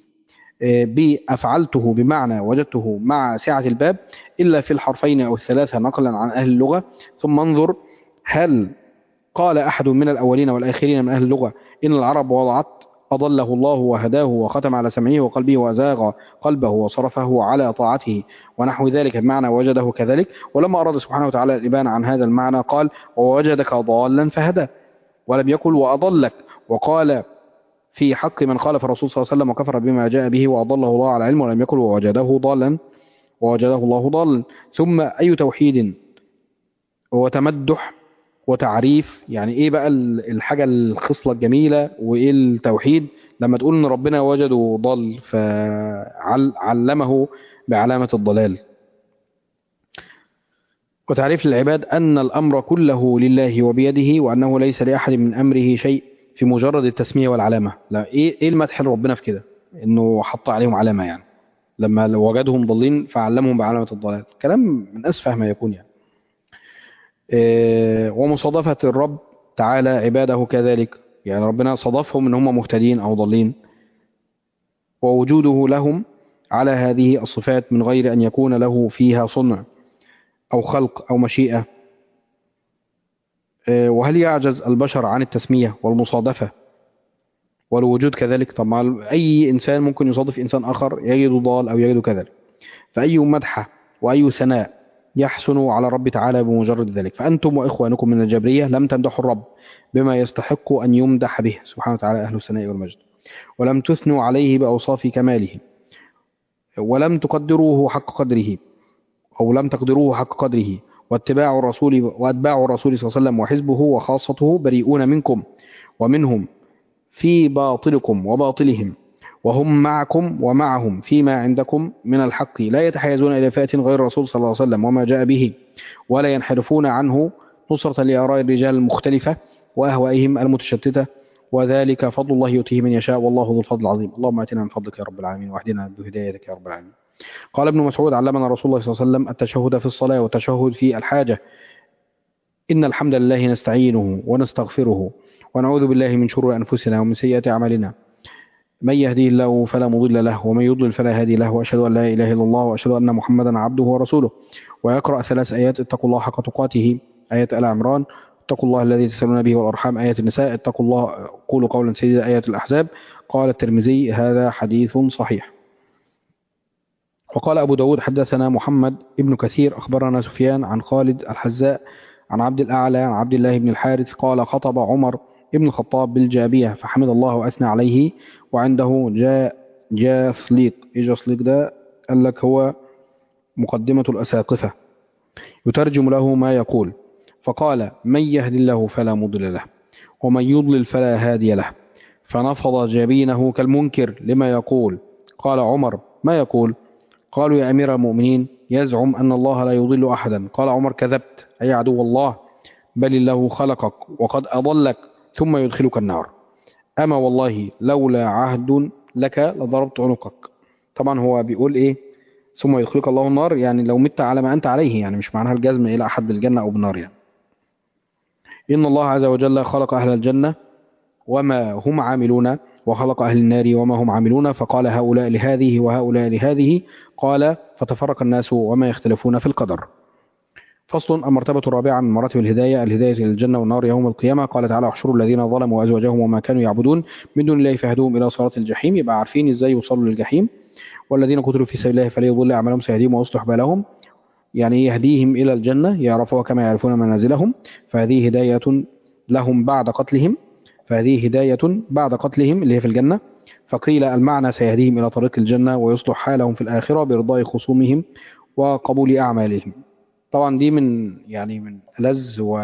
بأفعلته بمعنى وجدته مع سعة الباب إلا في الحرفين أو الثلاثة نقلا عن أهل اللغة ثم انظر هل قال أحد من الأولين والآخرين من أهل اللغة إن العرب وضعت أضله الله وهداه وختم على سمعه وقلبه وأزاغ قلبه وصرفه على طاعته ونحو ذلك بمعنى وجده كذلك ولما أراد سبحانه وتعالى الإبانة عن هذا المعنى قال ووجدك ضالا فهدى ولم يقل وأضلك وقال في حق من خالف الرسول صلى الله عليه وسلم وكفر بما جاء به وأضله الله على علم ولم يقل ووجده ضالا ووجده الله ضالا ثم أي توحيد وتمدح وتعريف يعني ايه بقى الحاجة الخصلة الجميلة وايه التوحيد لما تقول ان ربنا وجده ضل فعلمه بعلامة الضلال وتعريف للعباد أن الأمر كله لله وبيده وأنه ليس لأحد من أمره شيء في مجرد التسمية والعلامة لا ايه ايه المدح لربنا في كده انه حط عليهم علامة يعني لما لو وجدهم ضالين فعلمهم بعلامة الضلال كلام من أسفه ما يكون يعني إيه ومصادفة الرب تعالى عباده كذلك يعني ربنا صادفهم ان هم مهتدين او ضالين ووجوده لهم على هذه الصفات من غير أن يكون له فيها صنع أو خلق أو مشيئة وهل يعجز البشر عن التسمية والمصادفة والوجود كذلك طب أي إنسان ممكن يصادف إنسان آخر يجد ضال أو يجد كذلك فأي مدحة وأي ثناء يحسن على الرب تعالى بمجرد ذلك فأنتم وإخوانكم من الجبرية لم تمدحوا الرب بما يستحق أن يمدح به سبحانه وتعالى أهل الثناء والمجد ولم تثنوا عليه بأوصاف كماله ولم تقدروه حق قدره أو لم تقدروه حق قدره واتباع الرسول واتباع الرسول صلى الله عليه وسلم وحزبه وخاصته بريئون منكم ومنهم في باطلكم وباطلهم وهم معكم ومعهم فيما عندكم من الحق لا يتحيزون إلى فئة غير الرسول صلى الله عليه وسلم وما جاء به ولا ينحرفون عنه نصرة لآراء الرجال المختلفة وأهوائهم المتشتتة وذلك فضل الله يؤتيه من يشاء والله ذو الفضل العظيم اللهم اتنا من فضلك يا رب العالمين واهدنا بهدايتك يا رب العالمين قال ابن مسعود علمنا رسول الله صلى الله عليه وسلم التشهد في الصلاة والتشهد في الحاجة إن الحمد لله نستعينه ونستغفره ونعوذ بالله من شرور أنفسنا ومن سيئات أعمالنا من يهديه الله فلا مضل له ومن يضلل فلا هادي له وأشهد أن لا إله إلا الله وأشهد أن محمدا عبده ورسوله ويقرأ ثلاث آيات اتقوا الله حق تقاته آية آل عمران اتقوا الله الذي تسألون به والأرحام آية النساء اتقوا الله قولوا قولا سيدا آية الأحزاب قال الترمذي هذا حديث صحيح وقال أبو داود حدثنا محمد ابن كثير أخبرنا سفيان عن خالد الحزاء عن عبد الأعلى عن عبد الله بن الحارث قال خطب عمر ابن الخطاب بالجابية فحمد الله وأثنى عليه وعنده جاء جاثليق إيه جاثليق ده قال لك هو مقدمة الأساقفة يترجم له ما يقول فقال من يهد الله فلا مضل له ومن يضلل فلا هادي له فنفض جبينه كالمنكر لما يقول قال عمر ما يقول قالوا يا أمير المؤمنين يزعم أن الله لا يضل أحدا قال عمر كذبت أي عدو الله بل الله خلقك وقد أضلك ثم يدخلك النار أما والله لولا عهد لك لضربت عنقك طبعا هو بيقول إيه ثم يدخلك الله النار يعني لو مت على ما أنت عليه يعني مش معناها الجزم إلى أحد بالجنة أو بالنار يعني إن الله عز وجل خلق أهل الجنة وما هم عاملون وخلق أهل النار وما هم عاملون فقال هؤلاء لهذه وهؤلاء لهذه قال فتفرق الناس وما يختلفون في القدر فصل المرتبة الرابعة من مراتب الهداية الهداية إلى الجنة والنار يوم القيامة قال تعالى احشروا الذين ظلموا أزواجهم وما كانوا يعبدون من دون الله فهدوهم إلى صراط الجحيم يبقى عارفين إزاي يوصلوا للجحيم والذين قتلوا في سبيل الله فلا يضل أعمالهم سيهديهم ويصلح بالهم يعني يهديهم إلى الجنة يعرفوها كما يعرفون منازلهم فهذه هداية لهم بعد قتلهم فهذه هداية بعد قتلهم اللي هي في الجنة فقيل المعنى سيهديهم إلى طريق الجنة ويصلح حالهم في الآخرة برضاء خصومهم وقبول أعمالهم طبعا دي من يعني من ألذ و...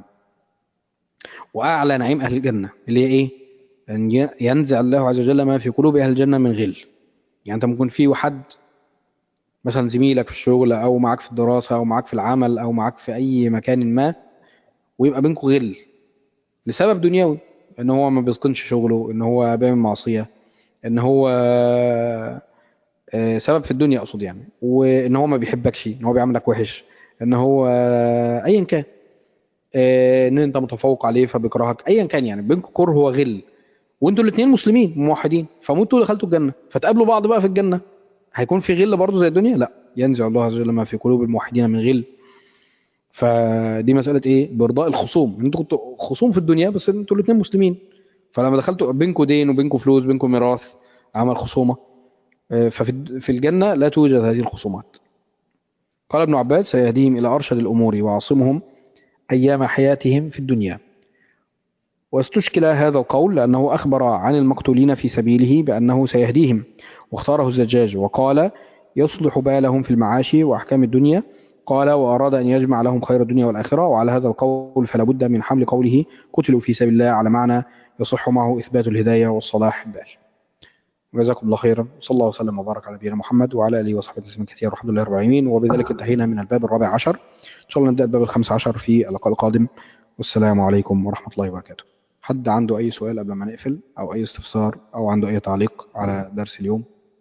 وأعلى نعيم أهل الجنة اللي هي إيه؟ أن ينزع الله عز وجل ما في قلوب أهل الجنة من غل يعني أنت ممكن في حد مثلا زميلك في الشغل أو معاك في الدراسة أو معاك في العمل أو معاك في أي مكان ما ويبقى بينكم غل لسبب دنيوي ان هو ما بيتقنش شغله ان هو بيعمل معصيه ان هو سبب في الدنيا اقصد يعني وان هو ما بيحبكش ان هو بيعاملك وحش ان هو ايا كان ان انت متفوق عليه فبيكرهك ايا كان يعني بينكم كره وغل وانتوا الاثنين مسلمين موحدين فموتوا دخلتوا الجنه فتقابلوا بعض بقى في الجنه هيكون في غل برضه زي الدنيا لا ينزع الله عز وجل ما في قلوب الموحدين من غل فدي مسألة ايه برضاء الخصوم انتوا كنتوا خصوم في الدنيا بس انتوا الاثنين مسلمين فلما دخلتوا بينكم دين وبينكم فلوس بينكم ميراث عمل خصومة ففي في الجنة لا توجد هذه الخصومات قال ابن عباس سيهديهم إلى أرشد الأمور ويعصمهم أيام حياتهم في الدنيا واستشكل هذا القول لأنه أخبر عن المقتولين في سبيله بأنه سيهديهم واختاره الزجاج وقال يصلح بالهم في المعاش وأحكام الدنيا قال وأراد أن يجمع لهم خير الدنيا والآخرة وعلى هذا القول فلا بد من حمل قوله قتلوا في سبيل الله على معنى يصح معه إثبات الهداية والصلاح البال جزاكم الله خيرا صلى الله وسلم وبارك على نبينا محمد وعلى آله وصحبه وسلم كثيرا والحمد لله رب العالمين وبذلك انتهينا من الباب الرابع عشر إن شاء الله نبدأ الباب الخامس عشر في اللقاء القادم والسلام عليكم ورحمة الله وبركاته حد عنده أي سؤال قبل ما نقفل أو أي استفسار أو عنده أي تعليق على درس اليوم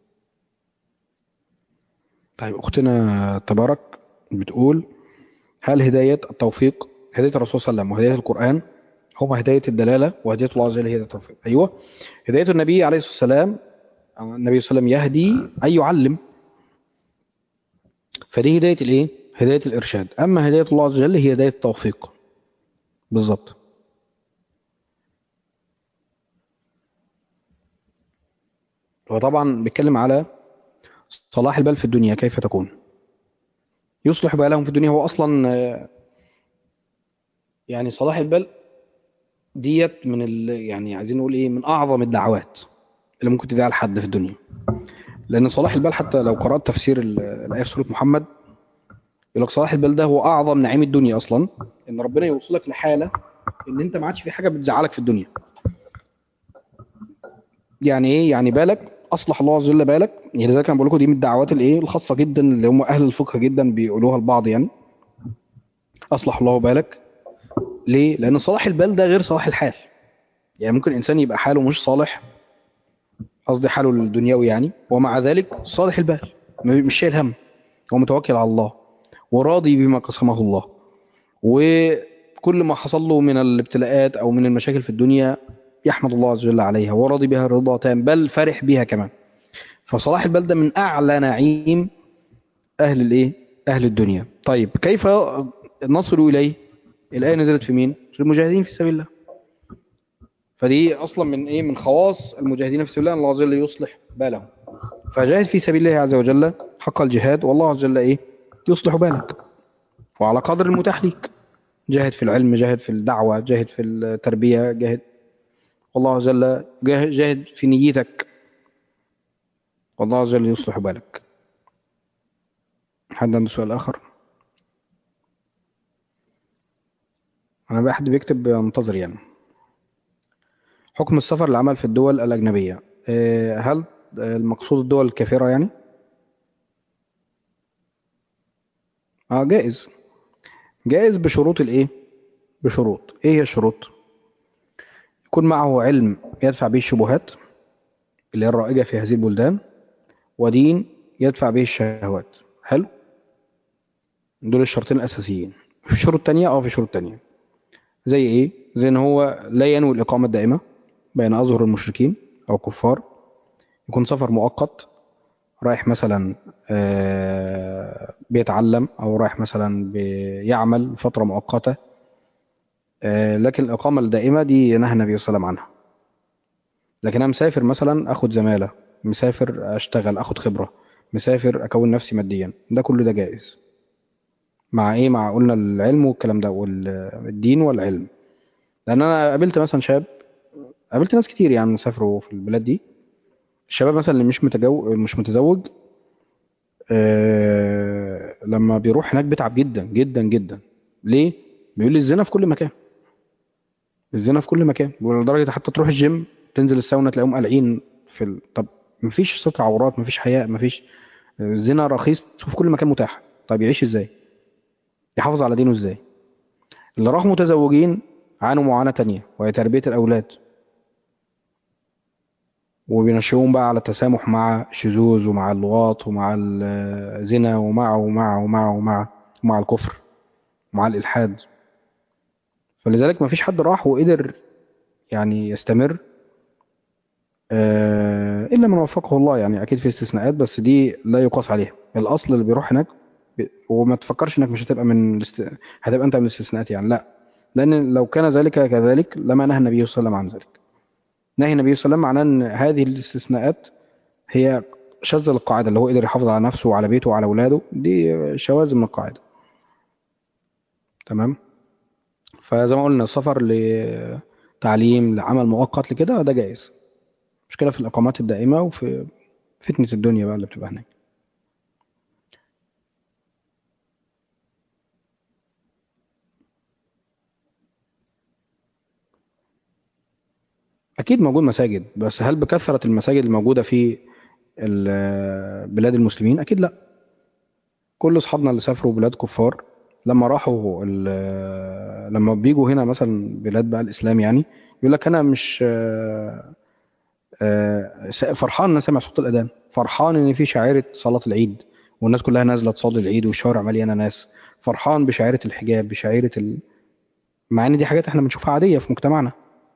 طيب أختنا تبارك بتقول هل هداية التوفيق هداية الرسول صلى الله عليه وسلم وهداية القرآن هما هداية الدلالة وهداية الله عز وجل هي التوفيق أيوة هداية النبي عليه الصلاة والسلام النبي صلى الله عليه وسلم يهدي أي يعلم فدي هداية الإيه؟ هداية الإرشاد أما هداية الله عز وجل هي هداية التوفيق بالظبط وطبعا بيتكلم على صلاح البال في الدنيا كيف تكون يصلح بالهم في الدنيا هو أصلا يعني صلاح البال ديت من ال يعني عايزين نقول ايه من اعظم الدعوات اللي ممكن تدعي لحد في الدنيا لان صلاح البال حتى لو قرات تفسير الايه في سوره محمد يقول لك صلاح البال ده هو اعظم نعيم الدنيا اصلا ان ربنا يوصلك لحاله ان انت ما عادش في حاجه بتزعلك في الدنيا يعني ايه يعني بالك اصلح الله عز وجل بالك يعني لذلك انا بقول لكم دي من الدعوات الايه الخاصه جدا اللي هم اهل الفقه جدا بيقولوها لبعض يعني اصلح الله بالك ليه؟ لأن صلاح البال ده غير صلاح الحال يعني ممكن إنسان يبقى حاله مش صالح قصدي حاله الدنيوي يعني ومع ذلك صالح البال مش شايل هم هو متوكل على الله وراضي بما قسمه الله وكل ما حصل له من الابتلاءات أو من المشاكل في الدنيا يحمد الله عز وجل عليها وراضي بها رضا تام بل فرح بها كمان فصلاح البال ده من أعلى نعيم أهل الإيه؟ أهل الدنيا طيب كيف نصل إليه الآية نزلت في مين؟ في المجاهدين في سبيل الله فدي أصلا من إيه؟ من خواص المجاهدين في سبيل الله أن الله عز وجل يصلح بالهم فجاهد في سبيل الله عز وجل حق الجهاد والله عز وجل إيه؟ يصلح بالك وعلى قدر المتاح ليك جاهد في العلم جاهد في الدعوة جاهد في التربية جاهد والله عز وجل جاهد في نيتك والله عز وجل يصلح بالك حد عنده سؤال آخر؟ انا بقى حد بيكتب ينتظر يعني حكم السفر للعمل في الدول الأجنبية آه، هل المقصود الدول الكافرة يعني اه جائز جائز بشروط الايه بشروط ايه هي الشروط يكون معه علم يدفع به الشبهات اللي هي الرائجة في هذه البلدان ودين يدفع به الشهوات حلو دول الشرطين الأساسيين في شروط تانية اه في شروط تانية زي ايه زي ان هو لا ينوي الإقامة الدائمة بين أظهر المشركين أو كفار يكون سفر مؤقت رايح مثلا آه، بيتعلم أو رايح مثلا بيعمل فترة مؤقتة آه، لكن الإقامة الدائمة دي نهى النبي صلى الله عليه وسلم عنها لكن أنا مسافر مثلا أخد زمالة مسافر أشتغل أخد خبرة مسافر أكون نفسي ماديا ده كله ده جائز مع إيه مع قلنا العلم والكلام ده والدين والعلم لأن أنا قابلت مثلا شاب قابلت ناس كتير يعني سافروا في البلاد دي الشباب مثلا اللي مش متجو... مش متزوج آه... لما بيروح هناك بيتعب جدا جدا جدا ليه؟ بيقول لي الزنا في كل مكان الزنا في كل مكان بيقول لدرجة حتى تروح الجيم تنزل الساونا تلاقيهم قالعين في ال... طب مفيش ستر عورات مفيش حياء مفيش الزنا رخيص وفي كل مكان متاح طب يعيش ازاي؟ يحافظ على دينه ازاي؟ اللي راحوا متزوجين عانوا معاناة تانية وهي تربية الأولاد وبينشئوهم بقى على التسامح مع الشذوذ ومع اللواط ومع الزنا ومع ومع ومع ومع ومع الكفر ومع الإلحاد فلذلك ما فيش حد راح وقدر يعني يستمر آه، إلا من وفقه الله يعني أكيد في استثناءات بس دي لا يقاس عليها الأصل اللي بيروح هناك ب- وما تفكرش إنك مش هتبقى من الاست... هتبقى أنت من الاستثناءات يعني لا لأن لو كان ذلك كذلك لما نهى النبي صلى الله عليه وسلم عن ذلك نهي النبي صلى الله عليه وسلم معناه ان هذه الاستثناءات هي شاذة للقاعدة اللي هو قدر يحافظ على نفسه وعلى بيته وعلى اولاده دي شواذ من القاعدة تمام فزي ما قلنا السفر لتعليم لعمل مؤقت لكده ده جائز مشكلة في الإقامات الدائمة وفي فتنة الدنيا بقى اللي بتبقى هناك أكيد موجود مساجد بس هل بكثرة المساجد الموجودة في ال- بلاد المسلمين؟ أكيد لا كل أصحابنا اللي سافروا بلاد كفار لما راحوا ال- لما بيجوا هنا مثلا بلاد بقى الإسلام يعني يقول لك أنا مش آه، آه، فرحان ان انا سامع صوت الاذان فرحان ان في شعيره صلاه العيد والناس كلها نازله تصلي العيد والشوارع مليانه ناس فرحان بشعيره الحجاب بشعيره ال... مع ان دي حاجات احنا بنشوفها عاديه في مجتمعنا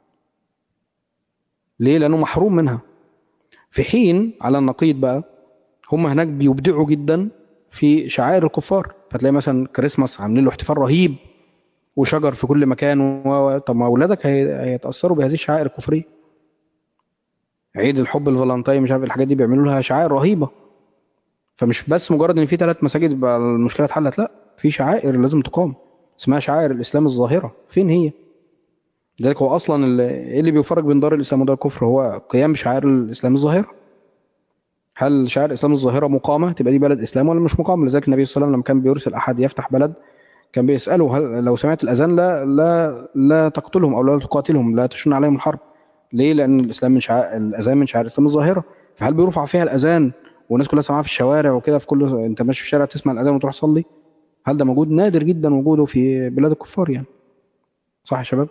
ليه لانه محروم منها في حين على النقيض بقى هم هناك بيبدعوا جدا في شعائر الكفار فتلاقي مثلا كريسماس عاملين له احتفال رهيب وشجر في كل مكان و... و- طب ما اولادك هي... هيتاثروا بهذه الشعائر الكفريه عيد الحب الفالنتين مش عارف الحاجات دي بيعملوا لها شعائر رهيبه فمش بس مجرد ان في ثلاث مساجد بقى المشكله اتحلت لا في شعائر لازم تقام اسمها شعائر الاسلام الظاهره فين هي لذلك هو اصلا ال- ايه اللي بيفرق بين دار الاسلام ودار الكفر هو قيام بشعائر الاسلام الظاهره هل شعائر الاسلام الظاهره مقامه تبقى دي بلد اسلام ولا مش مقامه لذلك النبي صلى الله عليه وسلم لما كان بيرسل احد يفتح بلد كان بيساله هل لو سمعت الاذان لا لا لا تقتلهم او لا تقاتلهم لا تشن عليهم الحرب ليه لان الاسلام من شعائر الاذان من شعائر الاسلام الظاهره فهل بيرفع فيها الاذان والناس كلها سامعاها في الشوارع وكده في كل انت ماشي في الشارع تسمع الاذان وتروح تصلي هل ده موجود نادر جدا وجوده في بلاد الكفار يعني صح يا شباب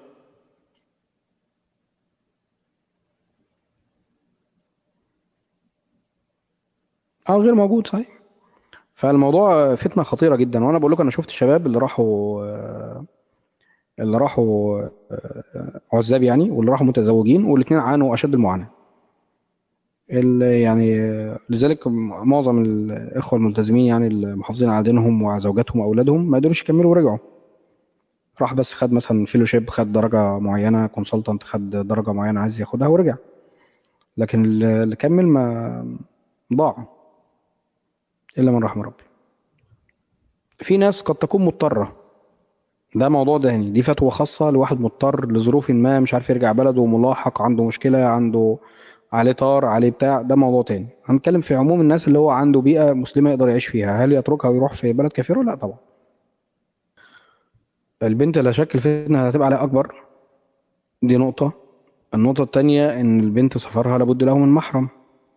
اه غير موجود صحيح فالموضوع فتنه خطيره جدا وانا بقول لكم انا شفت الشباب اللي راحوا آه، اللي راحوا آه، عزاب يعني واللي راحوا متزوجين والاثنين عانوا اشد المعاناه ال- يعني آه، لذلك معظم الاخوه الملتزمين يعني المحافظين على دينهم وزوجاتهم واولادهم ما قدروش يكملوا ورجعوا راح بس خد مثلا فيلوشيب خد درجه معينه كونسلتنت خد درجه معينه عايز ياخدها ورجع لكن اللي اللي كمل ما ضاع الا من رحم ربي في ناس قد تكون مضطره ده موضوع تاني دي فتوى خاصة لواحد مضطر لظروف ما مش عارف يرجع بلده وملاحق عنده مشكلة عنده عليه طار عليه بتاع ده موضوع تاني هنتكلم في عموم الناس اللي هو عنده بيئة مسلمة يقدر يعيش فيها هل يتركها ويروح في بلد كافرة لا طبعا البنت لا شك الفتنة هتبقى عليها أكبر دي نقطة النقطة التانية إن البنت سفرها لابد له من محرم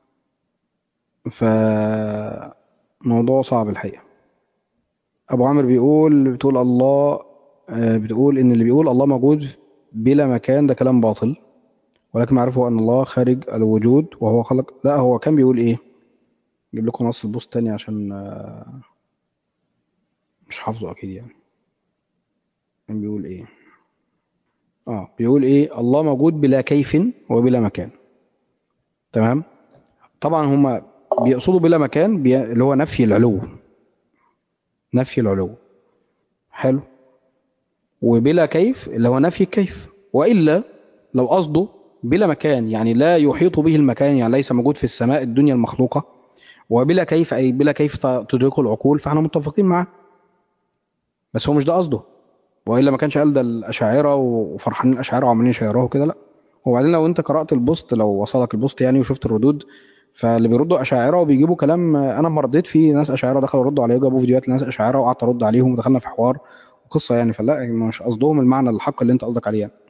فموضوع صعب الحقيقة أبو عامر بيقول بتقول الله آه، بتقول إن اللي بيقول الله موجود بلا مكان ده كلام باطل ولكن معرفه أن الله خارج الوجود وهو خلق لا هو كان بيقول إيه أجيب لكم نص البوست تاني عشان آه، مش حافظه أكيد يعني كان بيقول إيه اه بيقول ايه الله موجود بلا كيف وبلا مكان تمام طبعا هما بيقصدوا بلا مكان بي... اللي هو نفي العلو نفي العلو حلو وبلا كيف اللي هو نفي الكيف والا لو قصده بلا مكان يعني لا يحيط به المكان يعني ليس موجود في السماء الدنيا المخلوقه وبلا كيف اي بلا كيف ت- تدركه العقول فاحنا متفقين معاه بس هو مش ده قصده والا ما كانش قال ده الاشاعره وفرحانين الاشاعره وعمالين يشيروه كده لا وبعدين لو انت قرات البوست لو وصلك البوست يعني وشفت الردود فاللي بيردوا اشاعره وبيجيبوا كلام انا لما رديت فيه ناس اشاعره دخلوا يردوا عليه وجابوا فيديوهات لناس اشاعره وقعدت ارد عليهم ودخلنا في حوار قصه يعني فلا مش قصدهم المعنى الحق اللي انت قصدك عليه يعني.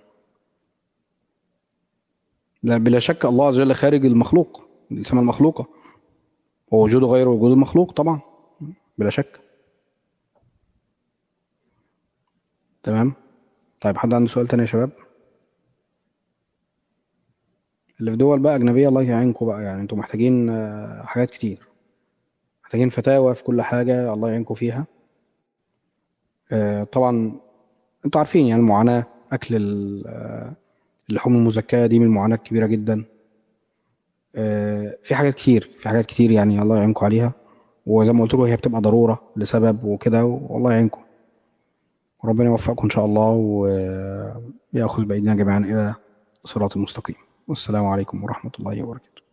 لا بلا شك الله عز وجل خارج المخلوق السماء المخلوقه ووجوده غير وجود المخلوق طبعا بلا شك تمام طيب حد عنده سؤال تاني يا شباب اللي في دول بقى أجنبية الله يعينكم بقى يعني انتوا محتاجين آه، حاجات كتير محتاجين فتاوى في كل حاجة الله يعينكم فيها آه، طبعا انتوا عارفين يعني المعاناة أكل ال- آه، اللحوم المزكاة دي من المعاناة الكبيرة جدا آه، في حاجات كتير في حاجات كتير يعني الله يعينكم عليها وزي ما قلت لكم هي بتبقى ضرورة لسبب وكده والله يعينكم وربنا يوفقكم إن شاء الله ويأخذ بأيدينا جميعا إلى صراط المستقيم والسلام عليكم ورحمة الله وبركاته